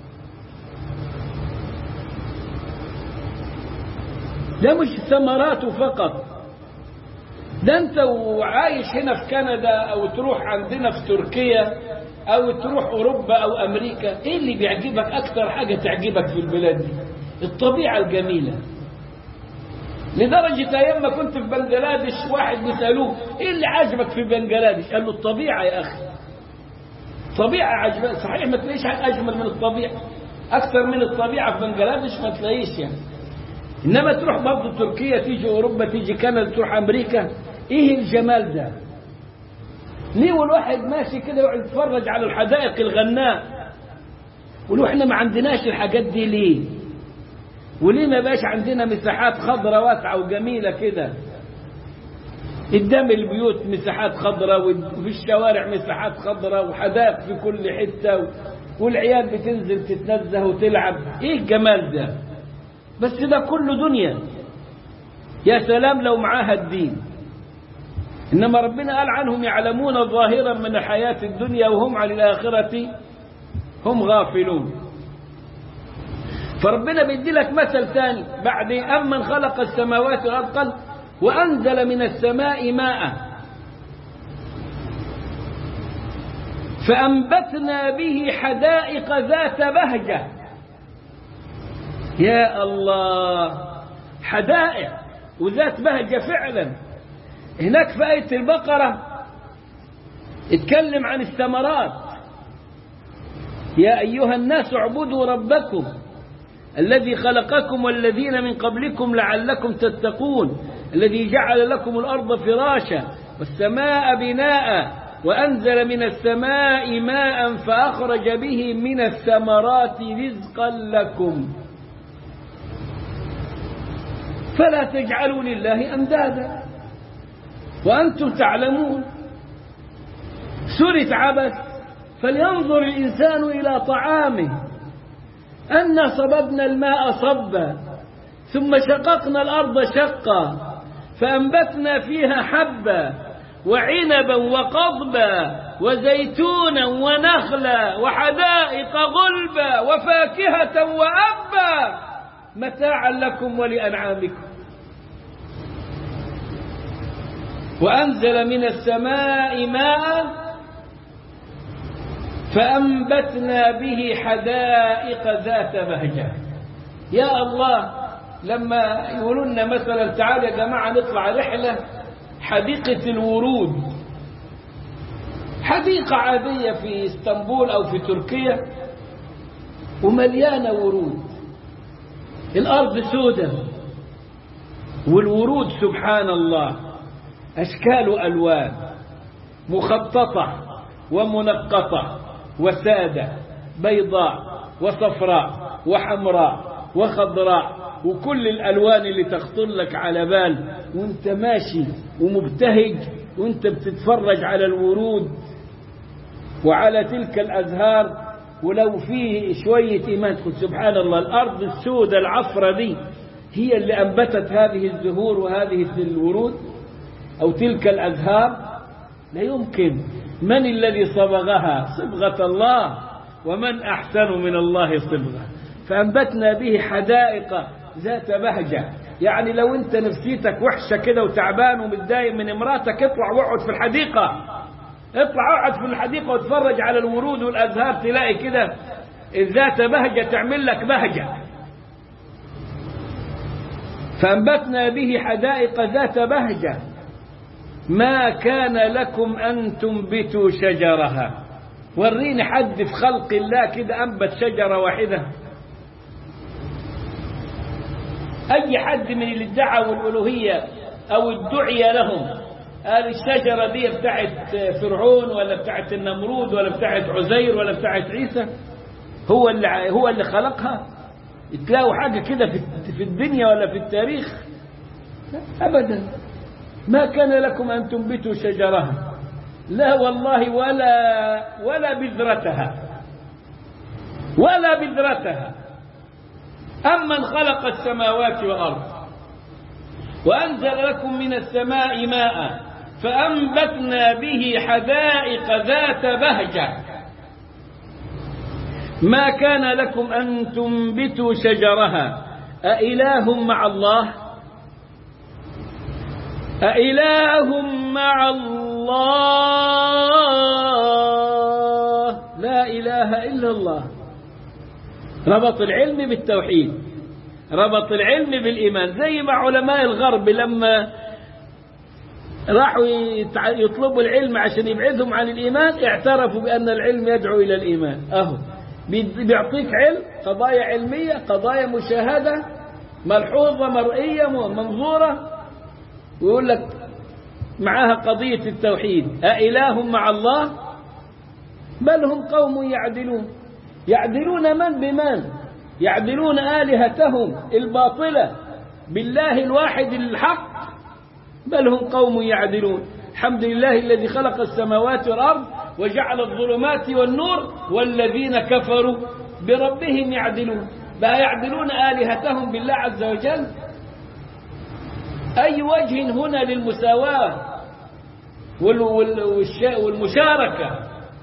ده مش ثمرات فقط ده انت وعايش هنا في كندا او تروح عندنا في تركيا او تروح اوروبا او امريكا ايه اللي بيعجبك اكتر حاجة تعجبك في البلاد دي الطبيعة الجميلة لدرجة ايام ما كنت في بنجلاديش واحد بيسألوه ايه اللي عاجبك في بنجلاديش قال له الطبيعة يا اخي طبيعة عجبك صحيح ما تلاقيش حاجة اجمل من الطبيعة اكثر من الطبيعة في بنجلاديش ما تلاقيش يعني انما تروح برضه تركيا تيجي اوروبا تيجي كندا تروح امريكا ايه الجمال ده ليه والواحد ماشي كده يقعد يتفرج على الحدائق الغناء ولو احنا ما عندناش الحاجات دي ليه وليه ما بقاش عندنا مساحات خضراء واسعه وجميله كده قدام البيوت مساحات خضراء وفي الشوارع مساحات خضراء وحدائق في كل حته والعيال بتنزل تتنزه وتلعب ايه الجمال ده بس ده كله دنيا يا سلام لو معاها الدين إنما ربنا قال عنهم يعلمون ظاهرا من الحياة الدنيا وهم عن الآخرة هم غافلون فربنا بيدي لك مثل ثاني بعد أمن خلق السماوات والأرض قال وأنزل من السماء ماء فأنبتنا به حدائق ذات بهجة يا الله حدائق وذات بهجة فعلا هناك في آية البقرة اتكلم عن الثمرات يا أيها الناس اعبدوا ربكم الذي خلقكم والذين من قبلكم لعلكم تتقون الذي جعل لكم الأرض فراشا والسماء بناء وأنزل من السماء ماء فأخرج به من الثمرات رزقا لكم فلا تجعلوا لله أندادا وأنتم تعلمون سورة عبس فلينظر الإنسان إلى طعامه أنا صببنا الماء صبا ثم شققنا الأرض شقا فأنبتنا فيها حبا وعنبا وقضبا وزيتونا ونخلا وحدائق غلبا وفاكهة وأبا متاعا لكم ولأنعامكم وأنزل من السماء ماء فأنبتنا به حدائق ذات بهجة يا الله لما يقولوا لنا مثلا تعالوا يا جماعة نطلع رحلة حديقة الورود حديقة عادية في اسطنبول أو في تركيا ومليانة ورود الأرض سودة والورود سبحان الله أشكال وألوان مخططة ومنقطة وسادة بيضاء وصفراء وحمراء وخضراء وكل الألوان اللي تخطر لك على بال وانت ماشي ومبتهج وانت بتتفرج على الورود وعلى تلك الأزهار ولو فيه شوية إيمان تقول سبحان الله الأرض السوداء العفرة دي هي اللي أنبتت هذه الزهور وهذه الورود أو تلك الأزهار لا يمكن من الذي صبغها صبغة الله ومن أحسن من الله صبغة فأنبتنا به حدائق ذات بهجة يعني لو أنت نفسيتك وحشة كده وتعبان ومتضايق من امراتك اطلع واقعد في الحديقة اطلع اقعد في الحديقة واتفرج على الورود والأزهار تلاقي كده ذات بهجة تعمل لك بهجة فأنبتنا به حدائق ذات بهجة ما كان لكم أن تنبتوا شجرها وريني حد في خلق الله كده أنبت شجرة واحدة أي حد من اللي ادعوا الألوهية أو ادعي لهم قال الشجرة دي بتاعت فرعون ولا بتاعت النمرود ولا بتاعت عزير ولا بتاعت عيسى هو اللي هو اللي خلقها تلاقوا حاجة كده في الدنيا ولا في التاريخ أبدا ما كان لكم أن تنبتوا شجرها لا والله ولا ولا بذرتها ولا بذرتها أمن خلق السماوات والأرض وأنزل لكم من السماء ماء فأنبتنا به حدائق ذات بهجة ما كان لكم أن تنبتوا شجرها أإله مع الله أإله مع الله لا إله إلا الله ربط العلم بالتوحيد ربط العلم بالإيمان زي ما علماء الغرب لما راحوا يطلبوا العلم عشان يبعدهم عن الإيمان اعترفوا بأن العلم يدعو إلى الإيمان أهو بيعطيك علم قضايا علمية قضايا مشاهدة ملحوظة مرئية منظورة ويقول لك معها قضية التوحيد أإله مع الله بل هم قوم يعدلون يعدلون من بمن يعدلون آلهتهم الباطلة بالله الواحد الحق بل هم قوم يعدلون الحمد لله الذي خلق السماوات والأرض وجعل الظلمات والنور والذين كفروا بربهم يعدلون بقى يعدلون آلهتهم بالله عز وجل أي وجه هنا للمساواة والمشاركة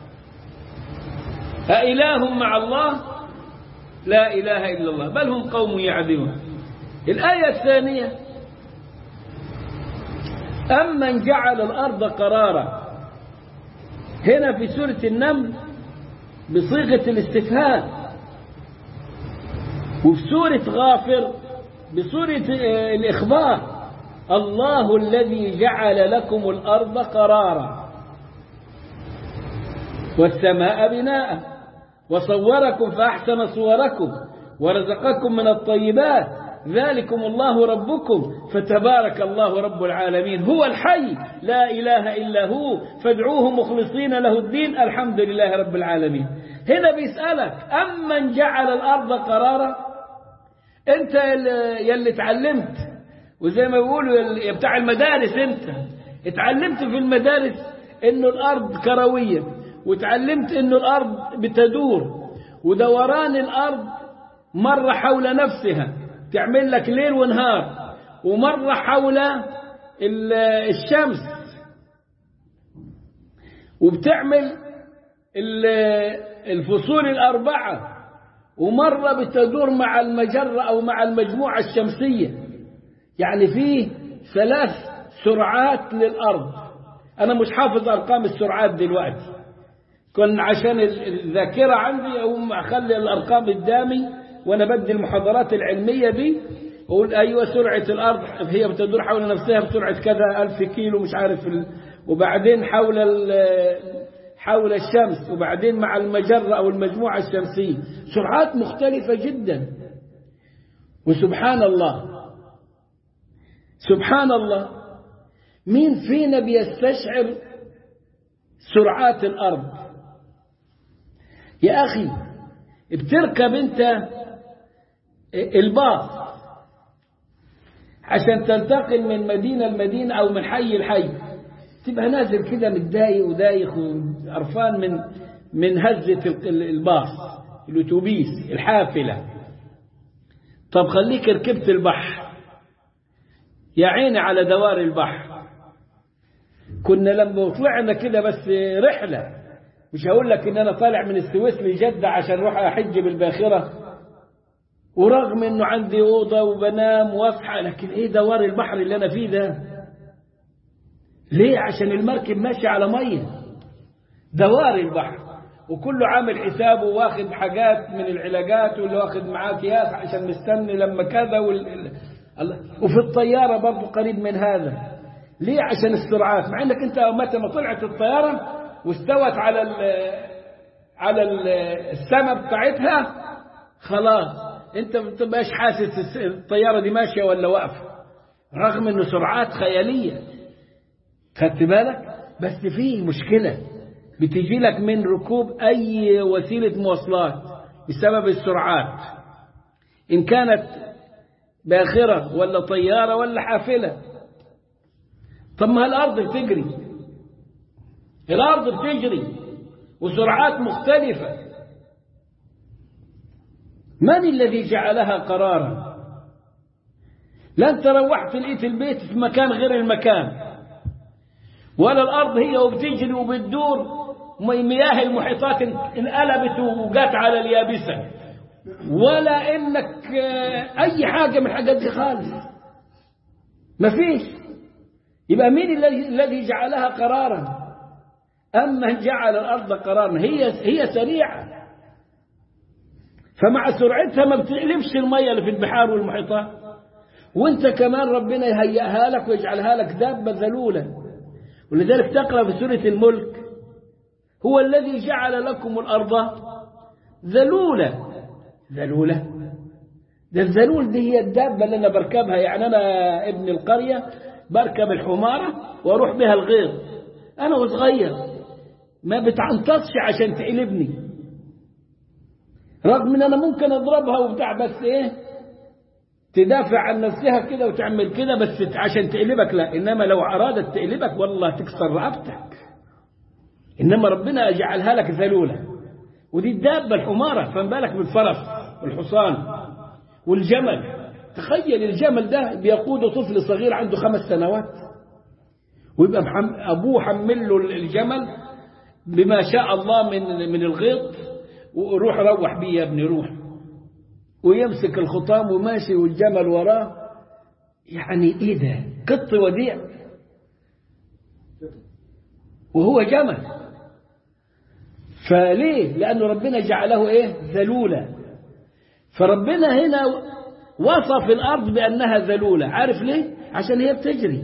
أإله مع الله لا إله إلا الله بل هم قوم يعدلون الآية الثانية أمن جعل الأرض قرارا هنا في سورة النمل بصيغة الاستفهام وفي سورة غافر بصورة الإخبار الله الذي جعل لكم الأرض قرارا والسماء بناء وصوركم فأحسن صوركم ورزقكم من الطيبات ذلكم الله ربكم فتبارك الله رب العالمين هو الحي لا إله إلا هو فادعوه مخلصين له الدين الحمد لله رب العالمين هنا بيسألك أمن جعل الأرض قرارا أنت يلي تعلمت وزي ما بيقولوا بتاع المدارس أنت اتعلمت في المدارس إنه الأرض كروية وتعلمت إنه الأرض بتدور ودوران الأرض مرة حول نفسها تعمل لك ليل ونهار ومرة حول الشمس وبتعمل الفصول الأربعة ومرة بتدور مع المجرة أو مع المجموعة الشمسية يعني فيه ثلاث سرعات للأرض أنا مش حافظ أرقام السرعات دلوقتي كن عشان الذاكرة عندي أقوم أخلي الأرقام قدامي وأنا بدي المحاضرات العلمية دي أقول أيوة سرعة الأرض هي بتدور حول نفسها بسرعة كذا ألف كيلو مش عارف ال... وبعدين حول ال... حول الشمس وبعدين مع المجرة أو المجموعة الشمسية سرعات مختلفة جدا وسبحان الله سبحان الله مين فينا بيستشعر سرعات الأرض يا أخي بتركب أنت الباص عشان تنتقل من مدينة لمدينة أو من حي لحي تبقى نازل كده متضايق ودايخ وقرفان من من هزة الباص الأتوبيس الحافلة طب خليك ركبت البحر يا عيني على دوار البحر كنا لما طلعنا كده بس رحلة مش هقول لك ان انا طالع من السويس لجدة عشان اروح احج بالباخرة ورغم انه عندي اوضة وبنام واصحى لكن ايه دوار البحر اللي انا فيه ده ليه عشان المركب ماشي على مية دوار البحر وكله عامل حسابه واخد حاجات من العلاجات واللي واخد معاه اكياس عشان مستني لما كذا وال... وفي الطيارة برضه قريب من هذا ليه عشان السرعات مع انك انت متى ما طلعت الطيارة واستوت على ال على السماء بتاعتها خلاص انت ما بتبقاش حاسس الطيارة دي ماشية ولا واقفة رغم انه سرعات خيالية خدت بالك بس في مشكلة بتجي لك من ركوب اي وسيلة مواصلات بسبب السرعات ان كانت باخرة ولا طيارة ولا حافلة طب ما الارض بتجري الارض بتجري وسرعات مختلفة من الذي جعلها قرارا لا انت روحت لقيت البيت في مكان غير المكان ولا الارض هي وبتجري وبتدور مياه المحيطات انقلبت وجات على اليابسة ولا انك اي حاجة من الحاجات دي خالص مفيش يبقى مين الذي الذي جعلها قرارا اما جعل الارض قرارا هي هي سريعه فمع سرعتها ما بتقلبش المية اللي في البحار والمحيطات وانت كمان ربنا يهيئها لك ويجعلها لك دابة ذلولة ولذلك تقرأ في سورة الملك هو الذي جعل لكم الأرض ذلولة ذلولة ده الذلول دي هي الدابة اللي أنا بركبها يعني أنا ابن القرية بركب الحمارة وأروح بها الغيط أنا وصغير ما بتعنطسش عشان تقلبني رغم ان انا ممكن اضربها وبتاع بس ايه تدافع عن نفسها كده وتعمل كده بس عشان تقلبك لا انما لو ارادت تقلبك والله تكسر رقبتك انما ربنا جعلها لك ذلوله ودي الدابه الحماره فما بالك بالفرس والحصان والجمل تخيل الجمل ده بيقود طفل صغير عنده خمس سنوات ويبقى محم... ابوه حمل له الجمل بما شاء الله من من الغيط وروح روح بيه يا ابني روح ويمسك الخطام وماشي والجمل وراه يعني ايه ده قط وديع وهو جمل فليه لأنه ربنا جعله ايه ذلولة فربنا هنا وصف الأرض بأنها ذلولة عارف ليه عشان هي بتجري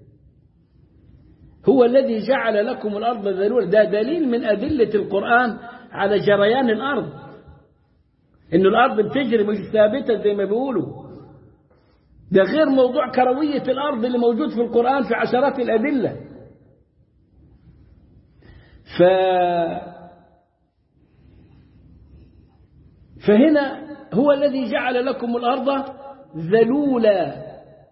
هو الذي جعل لكم الأرض ذلولة ده دليل من أدلة القرآن على جريان الأرض إن الأرض بتجري مش ثابتة زي ما بيقولوا ده غير موضوع كروية الأرض اللي موجود في القرآن في عشرات الأدلة ف فهنا هو الذي جعل لكم الأرض ذلولا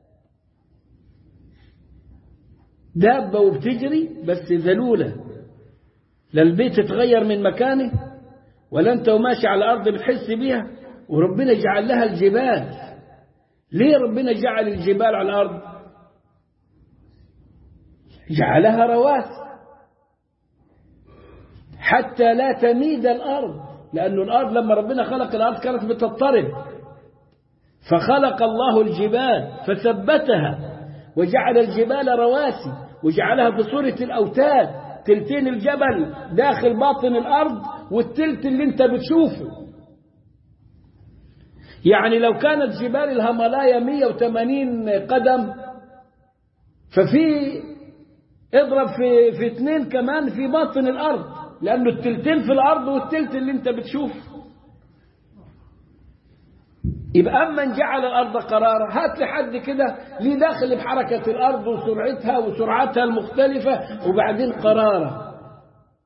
دابة وبتجري بس ذلولة لا البيت اتغير من مكانه ولا انت وماشي على الأرض بتحس بيها وربنا جعل لها الجبال ليه ربنا جعل الجبال على الأرض جعلها رواسي حتى لا تميد الأرض لأن الأرض لما ربنا خلق الأرض كانت بتضطرب فخلق الله الجبال فثبتها وجعل الجبال رواسي وجعلها في صورة الأوتاد تلتين الجبل داخل باطن الأرض والتلت اللي انت بتشوفه يعني لو كانت جبال الهملايا 180 قدم ففي اضرب في في اثنين كمان في باطن الأرض لأنه التلتين في الأرض والتلت اللي انت بتشوفه يبقى أما جعل الأرض قرارا هات لي حد كده ليه داخل بحركة الأرض وسرعتها وسرعتها المختلفة وبعدين قرارا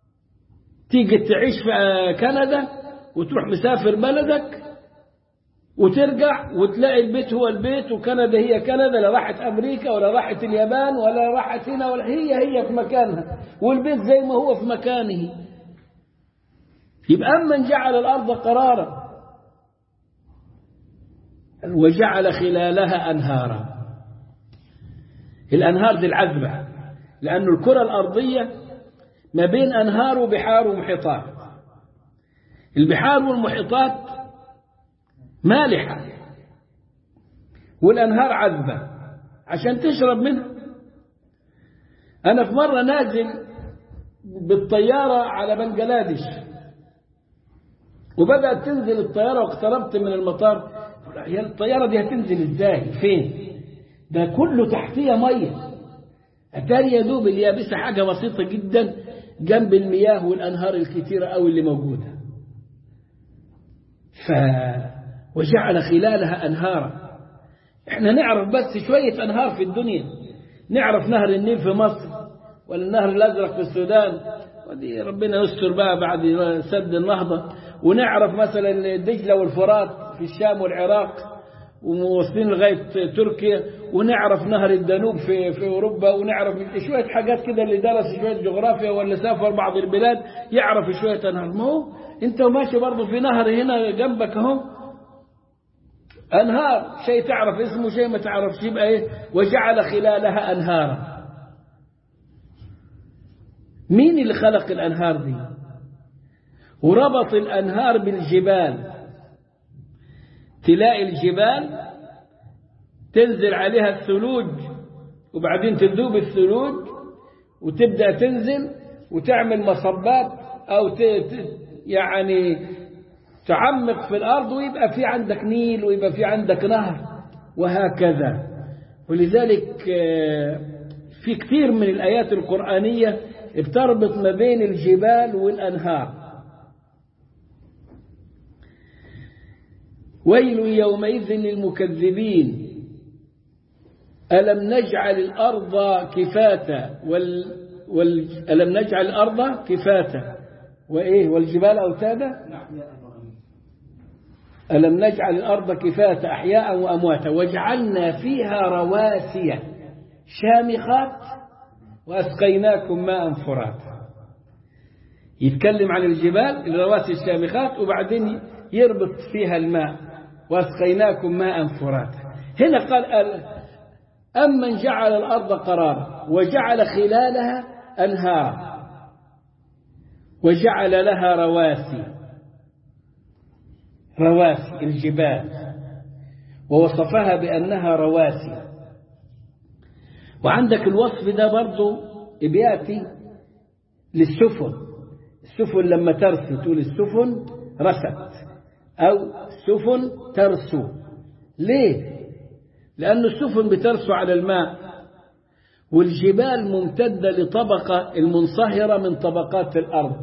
تيجي تعيش في كندا وتروح مسافر بلدك وترجع وتلاقي البيت هو البيت وكندا هي كندا لا راحت أمريكا ولا راحت اليابان ولا راحت هنا ولا هي هي في مكانها والبيت زي ما هو في مكانه يبقى أمن جعل الأرض قرارا وجعل خلالها أنهارا الأنهار دي العذبة لأن الكرة الأرضية ما بين أنهار وبحار ومحيطات البحار والمحيطات مالحة والأنهار عذبة عشان تشرب منها أنا في مرة نازل بالطيارة على بنجلاديش وبدأت تنزل الطيارة واقتربت من المطار هي الطيارة دي هتنزل ازاي فين ده كله تحتية مية أتاري يا دوب اليابسة حاجة بسيطة جدا جنب المياه والأنهار الكثيرة أو اللي موجودة ف وجعل خلالها أنهارا احنا نعرف بس شوية أنهار في الدنيا نعرف نهر النيل في مصر ولا النهر الأزرق في السودان ودي ربنا يستر بقى بعد سد النهضة ونعرف مثلا دجلة والفرات في الشام والعراق وموصلين لغاية تركيا ونعرف نهر الدانوب في, في أوروبا ونعرف شوية حاجات كده اللي درس شوية جغرافيا ولا سافر بعض البلاد يعرف شوية أنهار ما هو أنت ماشي برضه في نهر هنا جنبك أهو أنهار شيء تعرف اسمه شيء ما تعرفش يبقى إيه وجعل خلالها أنهارا مين اللي خلق الأنهار دي وربط الأنهار بالجبال تلاقي الجبال تنزل عليها الثلوج وبعدين تذوب الثلوج وتبدأ تنزل وتعمل مصبات أو ت... يعني تعمق في الأرض ويبقى في عندك نيل ويبقى في عندك نهر وهكذا ولذلك في كثير من الآيات القرآنية بتربط ما بين الجبال والأنهار ويل يومئذ للمكذبين ألم نجعل الأرض كفاتا وال... وال... ألم نجعل الأرض كفاتا وإيه والجبال أوتادا ألم نجعل الأرض كفاتا أحياء وأمواتا وجعلنا فيها رواسي شامخات وأسقيناكم ماء فراتا يتكلم عن الجبال الرواسي الشامخات وبعدين يربط فيها الماء واسقيناكم ماء فراتا هنا قال أمن جعل الأرض قرارا وجعل خلالها أنهارا وجعل لها رواسي رواسي الجبال ووصفها بأنها رواسي وعندك الوصف ده برضو بيأتي للسفن السفن لما ترسو تقول السفن رست أو السفن ترسو ليه؟ لأن السفن بترسو على الماء والجبال ممتدة لطبقة المنصهرة من طبقات الأرض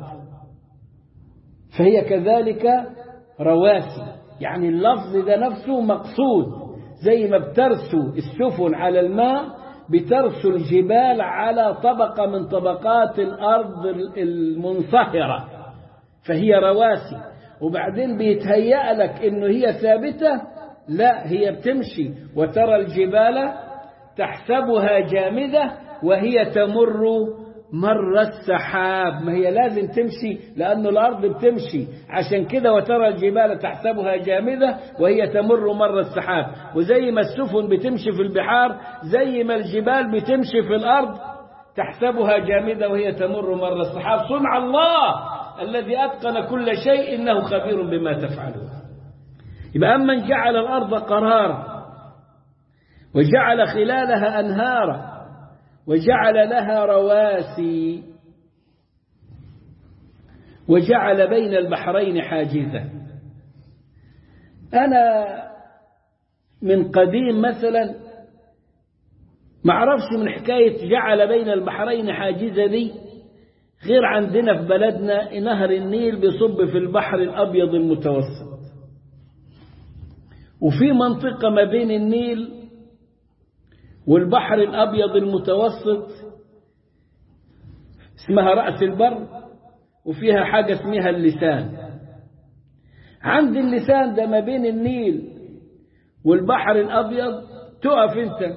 فهي كذلك رواسي يعني اللفظ ده نفسه مقصود زي ما بترسو السفن على الماء بترسو الجبال على طبقة من طبقات الأرض المنصهرة فهي رواسي وبعدين بيتهيأ لك إنه هي ثابتة لا هي بتمشي وترى الجبال تحسبها جامدة وهي تمر مر السحاب ما هي لازم تمشي لأن الأرض بتمشي عشان كده وترى الجبال تحسبها جامدة وهي تمر مر السحاب وزي ما السفن بتمشي في البحار زي ما الجبال بتمشي في الأرض تحسبها جامدة وهي تمر مر السحاب صنع الله الذي أتقن كل شيء إنه خبير بما تفعلون يبقى أمن جعل الأرض قرارا وجعل خلالها أنهارا وجعل لها رواسي وجعل بين البحرين حاجزا أنا من قديم مثلا ما اعرفش من حكاية جعل بين البحرين حاجزة دي غير عندنا في بلدنا نهر النيل بيصب في البحر الأبيض المتوسط وفي منطقة ما بين النيل والبحر الأبيض المتوسط اسمها رأس البر وفيها حاجة اسمها اللسان عند اللسان ده ما بين النيل والبحر الأبيض تقف أنت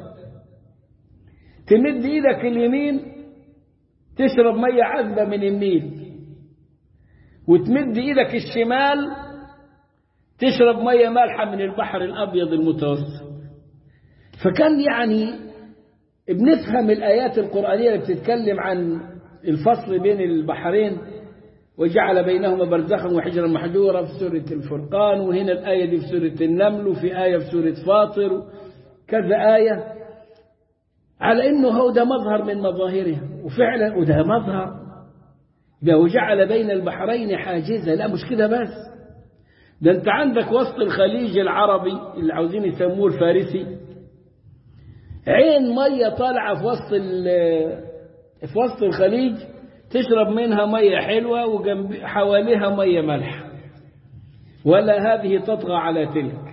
تمد إيدك اليمين تشرب مية عذبة من النيل وتمد إيدك الشمال تشرب مية مالحة من البحر الأبيض المتوسط فكان يعني بنفهم الآيات القرآنية اللي بتتكلم عن الفصل بين البحرين وجعل بينهما برزخا وحجرا محجورا في سورة الفرقان وهنا الآية دي في سورة النمل وفي آية في سورة فاطر كذا آية على إنه هو ده مظهر من مظاهرها وفعلا وده مظهر ده وجعل بين البحرين حاجزا لا مش كده بس ده انت عندك وسط الخليج العربي اللي عاوزين يسموه الفارسي عين مية طالعة في وسط في وسط الخليج تشرب منها مية حلوة وجنب حواليها مية ملح ولا هذه تطغى على تلك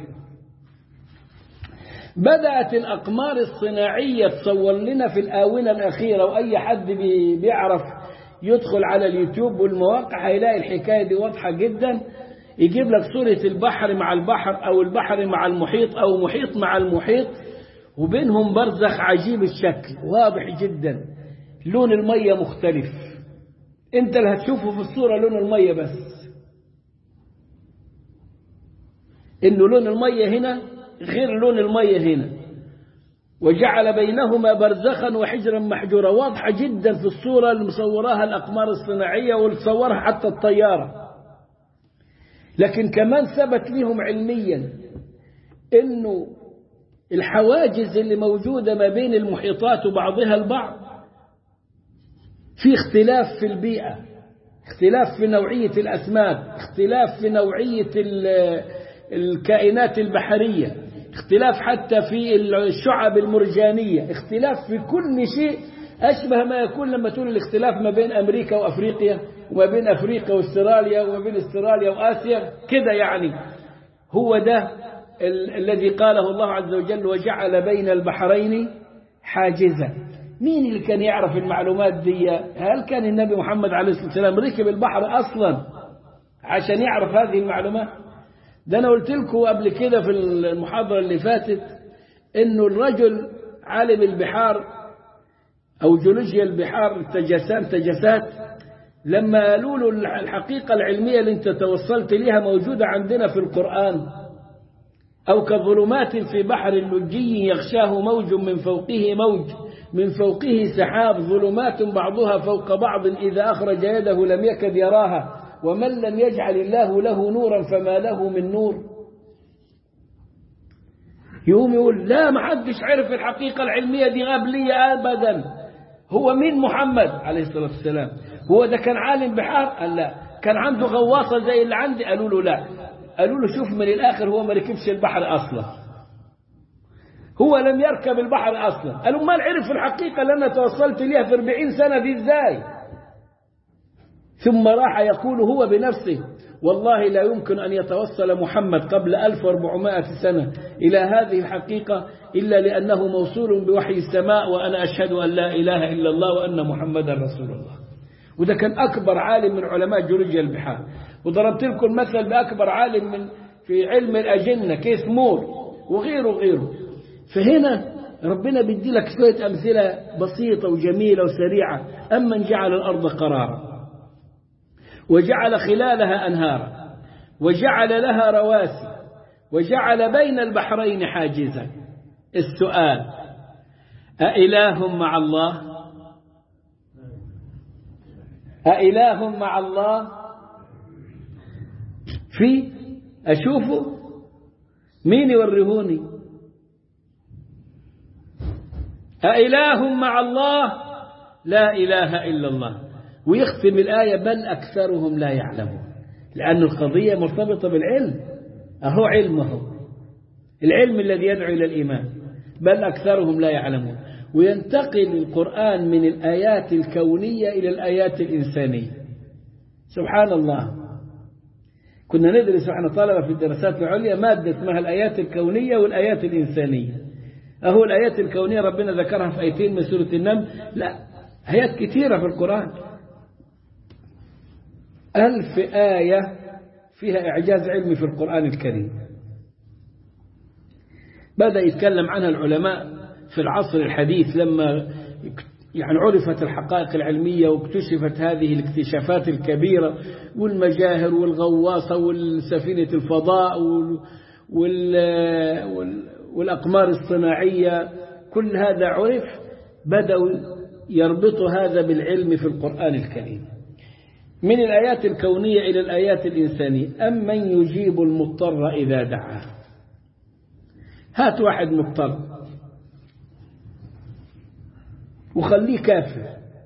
بدأت الأقمار الصناعية تصور لنا في الآونة الأخيرة وأي حد بيعرف يدخل على اليوتيوب والمواقع هيلاقي الحكاية دي واضحة جدا يجيب لك صورة البحر مع البحر أو البحر مع المحيط أو محيط مع المحيط وبينهم برزخ عجيب الشكل واضح جدا لون المية مختلف انت اللي هتشوفه في الصورة لون المية بس انه لون المية هنا غير لون المية هنا وجعل بينهما برزخا وحجرا محجورا واضحة جدا في الصورة اللي مصوراها الأقمار الصناعية واللي تصورها حتى الطيارة لكن كمان ثبت لهم علميا انه الحواجز اللي موجودة ما بين المحيطات وبعضها البعض في اختلاف في البيئة اختلاف في نوعية الأسماك اختلاف في نوعية الكائنات البحرية اختلاف حتى في الشعب المرجانية اختلاف في كل شيء أشبه ما يكون لما تقول الاختلاف ما بين أمريكا وأفريقيا وما بين أفريقيا واستراليا وما بين استراليا وآسيا كده يعني هو ده الذي قاله الله عز وجل وجعل بين البحرين حاجزا مين اللي كان يعرف المعلومات دي هل كان النبي محمد عليه الصلاة والسلام ركب البحر أصلا عشان يعرف هذه المعلومات ده أنا قلت لكم قبل كده في المحاضرة اللي فاتت إنه الرجل عالم البحار أو جيولوجيا البحار التجسات تجسات لما قالوا له الحقيقة العلمية اللي انت توصلت ليها موجودة عندنا في القرآن أو كظلمات في بحر لجي يغشاه موج من فوقه موج من فوقه سحاب ظلمات بعضها فوق بعض إذا أخرج يده لم يكد يراها ومن لم يجعل الله له نورا فما له من نور يقوم يقول لا ما حدش عرف الحقيقة العلمية دي غاب لي أبدا هو مين محمد عليه الصلاة والسلام هو ده كان عالم بحار قال لا كان عنده غواصة زي اللي عندي قالوا له لا قالوا له شوف من الآخر هو ما ركبش البحر أصلا هو لم يركب البحر أصلا قالوا ما عرف الحقيقة اللي أنا توصلت ليها في 40 سنة دي إزاي ثم راح يقول هو بنفسه والله لا يمكن أن يتوصل محمد قبل 1400 سنة إلى هذه الحقيقة إلا لأنه موصول بوحي السماء وأنا أشهد أن لا إله إلا الله وأن محمدا رسول الله وده كان أكبر عالم من علماء جيولوجيا البحار وضربت لكم المثل بأكبر عالم من في علم الأجنة كيس مور وغيره وغيره فهنا ربنا بيدي لك شوية أمثلة بسيطة وجميلة وسريعة أمن جعل الأرض قرارا وجعل خلالها أنهارا وجعل لها رواسي وجعل بين البحرين حاجزا السؤال أإله مع الله أإله مع الله في أشوفه مين يوريهوني أإله مع الله لا إله إلا الله ويختم الآية بل أكثرهم لا يعلمون لأن القضية مرتبطة بالعلم أهو علمه العلم الذي يدعو إلى الإيمان بل أكثرهم لا يعلمون وينتقل القرآن من الآيات الكونية إلى الآيات الإنسانية سبحان الله كنا ندرس احنا طلبة في الدراسات العليا مادة اسمها الآيات الكونية والآيات الإنسانية أهو الآيات الكونية ربنا ذكرها في آيتين من سورة النمل لا آيات كثيرة في القرآن ألف آية فيها إعجاز علمي في القرآن الكريم بدأ يتكلم عنها العلماء في العصر الحديث لما يعني عرفت الحقائق العلمية واكتشفت هذه الاكتشافات الكبيرة والمجاهر والغواصة والسفينة الفضاء والأقمار الصناعية كل هذا عرف بدأوا يربطوا هذا بالعلم في القرآن الكريم من الآيات الكونية إلى الآيات الإنسانية أمن يجيب المضطر إذا دعاه هات واحد مضطر وخليه كافر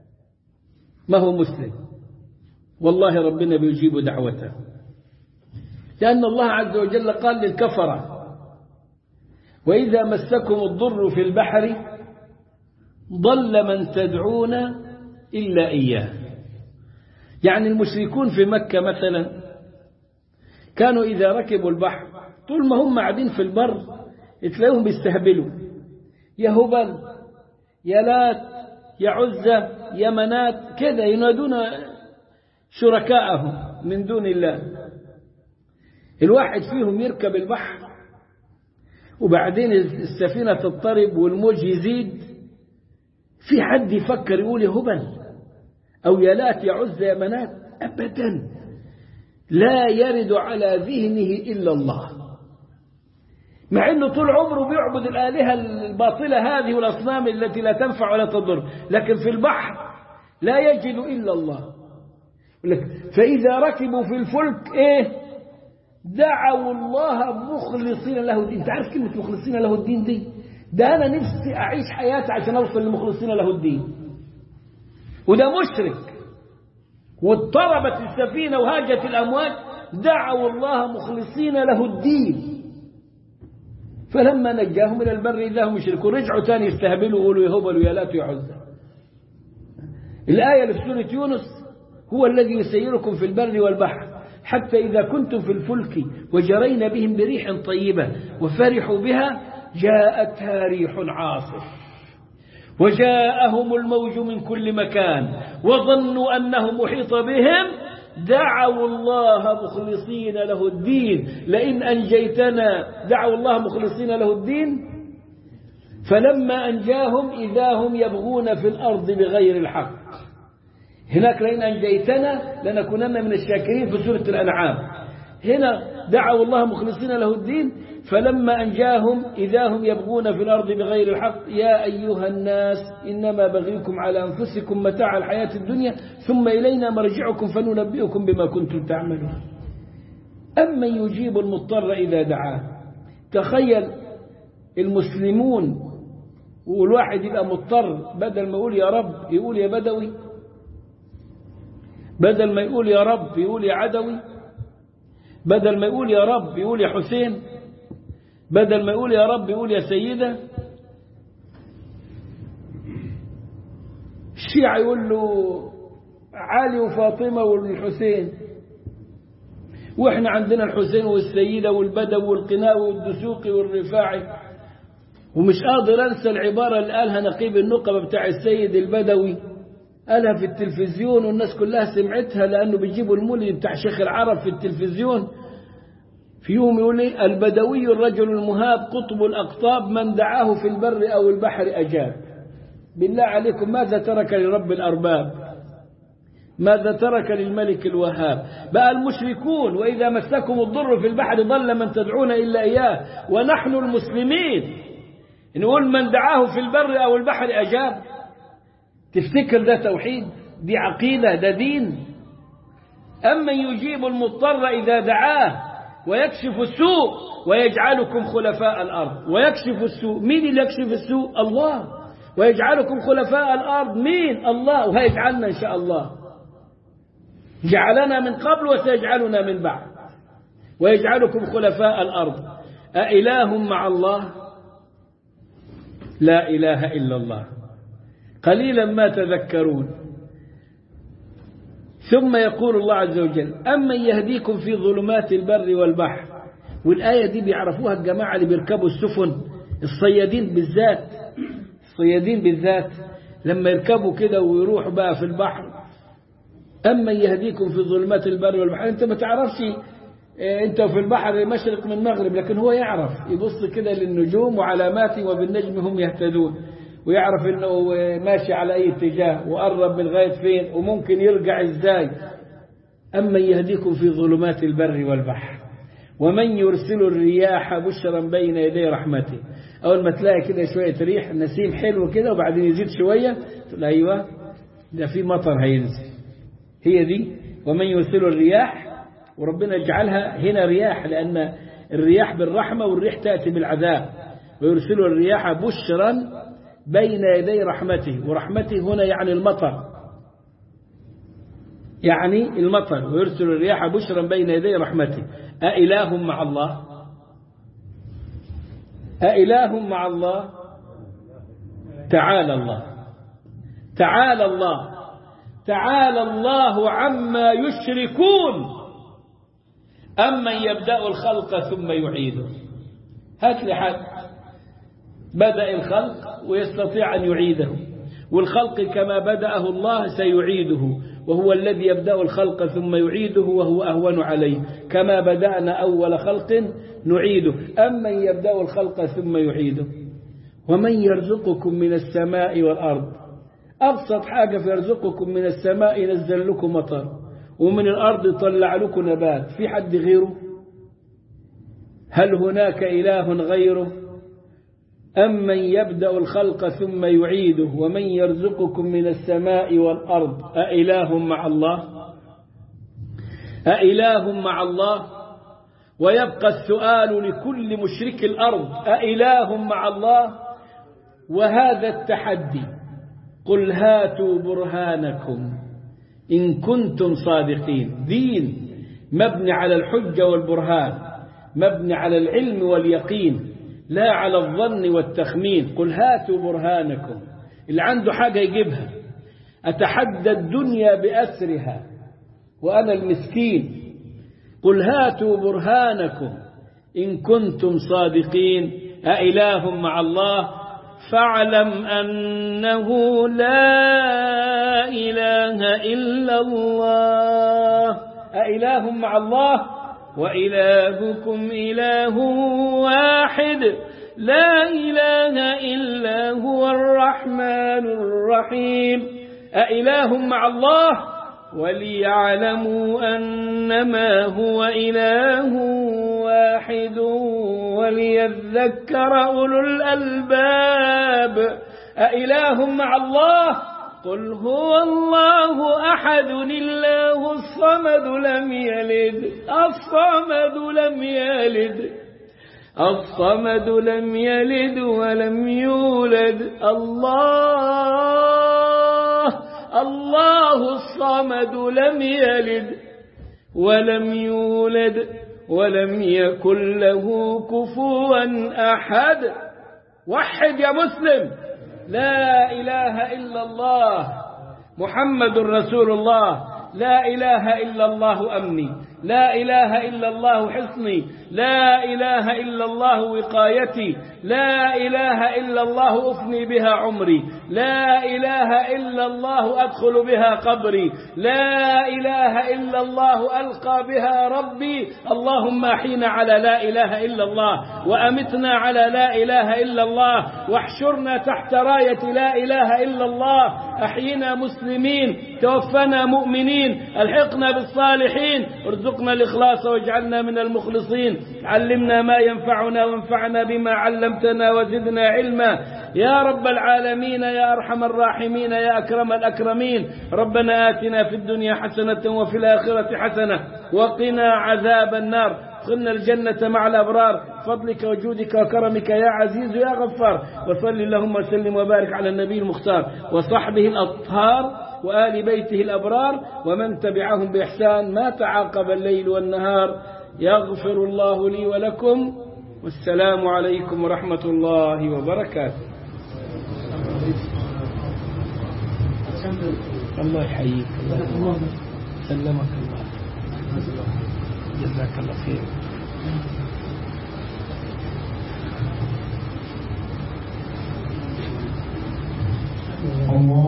ما هو مسلم والله ربنا بيجيب دعوته لأن الله عز وجل قال للكفرة وإذا مسكم الضر في البحر ضل من تدعون إلا إياه يعني المشركون في مكة مثلا كانوا إذا ركبوا البحر طول ما هم قاعدين في البر تلاقيهم بيستهبلوا يا هبل يا لات يا عزة يا منات كذا ينادون شركاءهم من دون الله الواحد فيهم يركب البحر وبعدين السفينة تضطرب والموج يزيد في حد يفكر يقول يا هبل أو يا لات يا عزة يا منات أبدا لا يرد على ذهنه إلا الله مع أنه طول عمره بيعبد الآلهة الباطلة هذه والأصنام التي لا تنفع ولا تضر لكن في البحر لا يجد إلا الله فإذا ركبوا في الفلك إيه دعوا الله مخلصين له الدين انت عارف كلمة مخلصين له الدين دي ده أنا نفسي أعيش حياتي عشان أوصل لمخلصين له الدين وده مشرك واضطربت السفينة وهاجت الأمواج دعوا الله مخلصين له الدين فلما نجاهم إلى البر إذا هم يشركون رجعوا تاني يستهبلوا ويقولوا يا هبل ويا لات ويا عزة الآية اللي في سورة يونس هو الذي يسيركم في البر والبحر حتى إذا كنتم في الفلك وجرين بهم بريح طيبة وفرحوا بها جاءتها ريح عاصف وجاءهم الموج من كل مكان وظنوا أنه محيط بهم دعوا الله مخلصين له الدين لئن أنجيتنا دعوا الله مخلصين له الدين فلما أنجاهم إذا هم يبغون في الأرض بغير الحق هناك لئن أنجيتنا لنكونن من الشاكرين في سورة الأنعام هنا دعوا الله مخلصين له الدين فلما أنجاهم إذا هم يبغون في الأرض بغير الحق يا أيها الناس إنما بغيكم على أنفسكم متاع الحياة الدنيا ثم إلينا مرجعكم فننبئكم بما كنتم تعملون أما يجيب المضطر إذا دعاه تخيل المسلمون والواحد يبقى مضطر بدل ما يقول يا رب يقول يا بدوي بدل ما يقول يا رب يقول يا عدوي بدل ما يقول يا رب يقول يا حسين بدل ما يقول يا رب يقول يا سيدة الشيعة يقول له علي وفاطمة والحسين واحنا عندنا الحسين والسيدة والبدو والقناوي والدسوقي والرفاعي ومش قادر انسى العبارة اللي قالها نقيب النقبة بتاع السيد البدوي قالها في التلفزيون والناس كلها سمعتها لأنه بيجيبوا المولد بتاع شيخ العرب في التلفزيون في يوم يقول لي البدوي الرجل المهاب قطب الأقطاب من دعاه في البر أو البحر أجاب بالله عليكم ماذا ترك لرب الأرباب ماذا ترك للملك الوهاب بقى المشركون وإذا مسكم الضر في البحر ضل من تدعون إلا إياه ونحن المسلمين نقول من دعاه في البر أو البحر أجاب تفتكر ده توحيد دي عقيدة ده دين أما يجيب المضطر إذا دعاه ويكشف السوء ويجعلكم خلفاء الأرض ويكشف السوء مين اللي يكشف السوء الله ويجعلكم خلفاء الأرض مين الله وهيجعلنا إن شاء الله جعلنا من قبل وسيجعلنا من بعد ويجعلكم خلفاء الأرض أإله مع الله لا إله إلا الله قليلا ما تذكرون ثم يقول الله عز وجل أمن يهديكم في ظلمات البر والبحر والآية دي بيعرفوها الجماعة اللي بيركبوا السفن الصيادين بالذات الصيادين بالذات لما يركبوا كده ويروحوا بقى في البحر أمن يهديكم في ظلمات البر والبحر أنت ما تعرفش إيه انت في البحر مشرق من مغرب لكن هو يعرف يبص كده للنجوم وعلامات وبالنجم هم يهتدون ويعرف انه ماشي على اي اتجاه وقرب من لغايه فين وممكن يرجع ازاي اما يهديكم في ظلمات البر والبحر ومن يرسل الرياح بشرا بين يدي رحمته اول ما تلاقي كده شويه ريح نسيم حلو كده وبعدين يزيد شويه تقول ايوه ده في مطر هينزل هي دي ومن يرسل الرياح وربنا يجعلها هنا رياح لأن الرياح بالرحمة والريح تأتي بالعذاب ويرسل الرياح بشرا بين يدي رحمته ورحمته هنا يعني المطر يعني المطر ويرسل الرياح بشرا بين يدي رحمته أإله مع الله أإله مع الله تعالى الله تعالى الله تعالى الله عما يشركون أمن يبدأ الخلق ثم يعيده هات لي حد بدأ الخلق ويستطيع أن يعيده والخلق كما بدأه الله سيعيده وهو الذي يبدأ الخلق ثم يعيده وهو أهون عليه كما بدأنا أول خلق نعيده أمن يبدأ الخلق ثم يعيده ومن يرزقكم من السماء والأرض أبسط حاجة في يرزقكم من السماء ينزل لكم مطر ومن الأرض يطلع لكم نبات في حد غيره هل هناك إله غيره أمن يبدأ الخلق ثم يعيده ومن يرزقكم من السماء والأرض أإله مع الله أإله مع الله ويبقى السؤال لكل مشرك الأرض أإله مع الله وهذا التحدي قل هاتوا برهانكم إن كنتم صادقين دين مبني على الحجة والبرهان مبني على العلم واليقين لا على الظن والتخمين قل هاتوا برهانكم اللي عنده حاجة يجيبها أتحدى الدنيا بأسرها وأنا المسكين قل هاتوا برهانكم إن كنتم صادقين أإله مع الله فاعلم أنه لا إله إلا الله أإله مع الله وإلهكم إله واحد لا إله إلا هو الرحمن الرحيم أإله مع الله وليعلموا أنما هو إله واحد وليذكر أولو الألباب أإله مع الله قل هو الله أحد الله الصمد لم يلد الصمد لم يلد الصمد لم يلد ولم يولد الله الله الصمد لم يلد ولم يولد ولم يكن له كفوا أحد وحد يا مسلم لا إله إلا الله محمد رسول الله لا إله إلا الله أمني لا إله إلا الله حصني لا إله إلا الله وقايتي لا إله إلا الله أفني بها عمري لا إله إلا الله أدخل بها قبري لا إله إلا الله ألقى بها ربي اللهم أحينا على لا إله إلا الله وأمتنا على لا إله إلا الله واحشرنا تحت راية لا إله إلا الله أحينا مسلمين توفنا مؤمنين الحقنا بالصالحين ارزقنا الإخلاص واجعلنا من المخلصين علمنا ما ينفعنا وانفعنا بما علمتنا وزدنا علما يا رب العالمين يا أرحم الراحمين يا أكرم الأكرمين ربنا آتنا في الدنيا حسنة وفي الآخرة حسنة وقنا عذاب النار ادخلنا الجنة مع الأبرار فضلك وجودك وكرمك يا عزيز يا غفار وصل اللهم وسلم وبارك على النبي المختار وصحبه الأطهار وآل بيته الأبرار ومن تبعهم بإحسان ما تعاقب الليل والنهار يغفر الله لي ولكم والسلام عليكم ورحمة الله وبركاته الله يحييك الله سلمك الله جزاك الله خير الله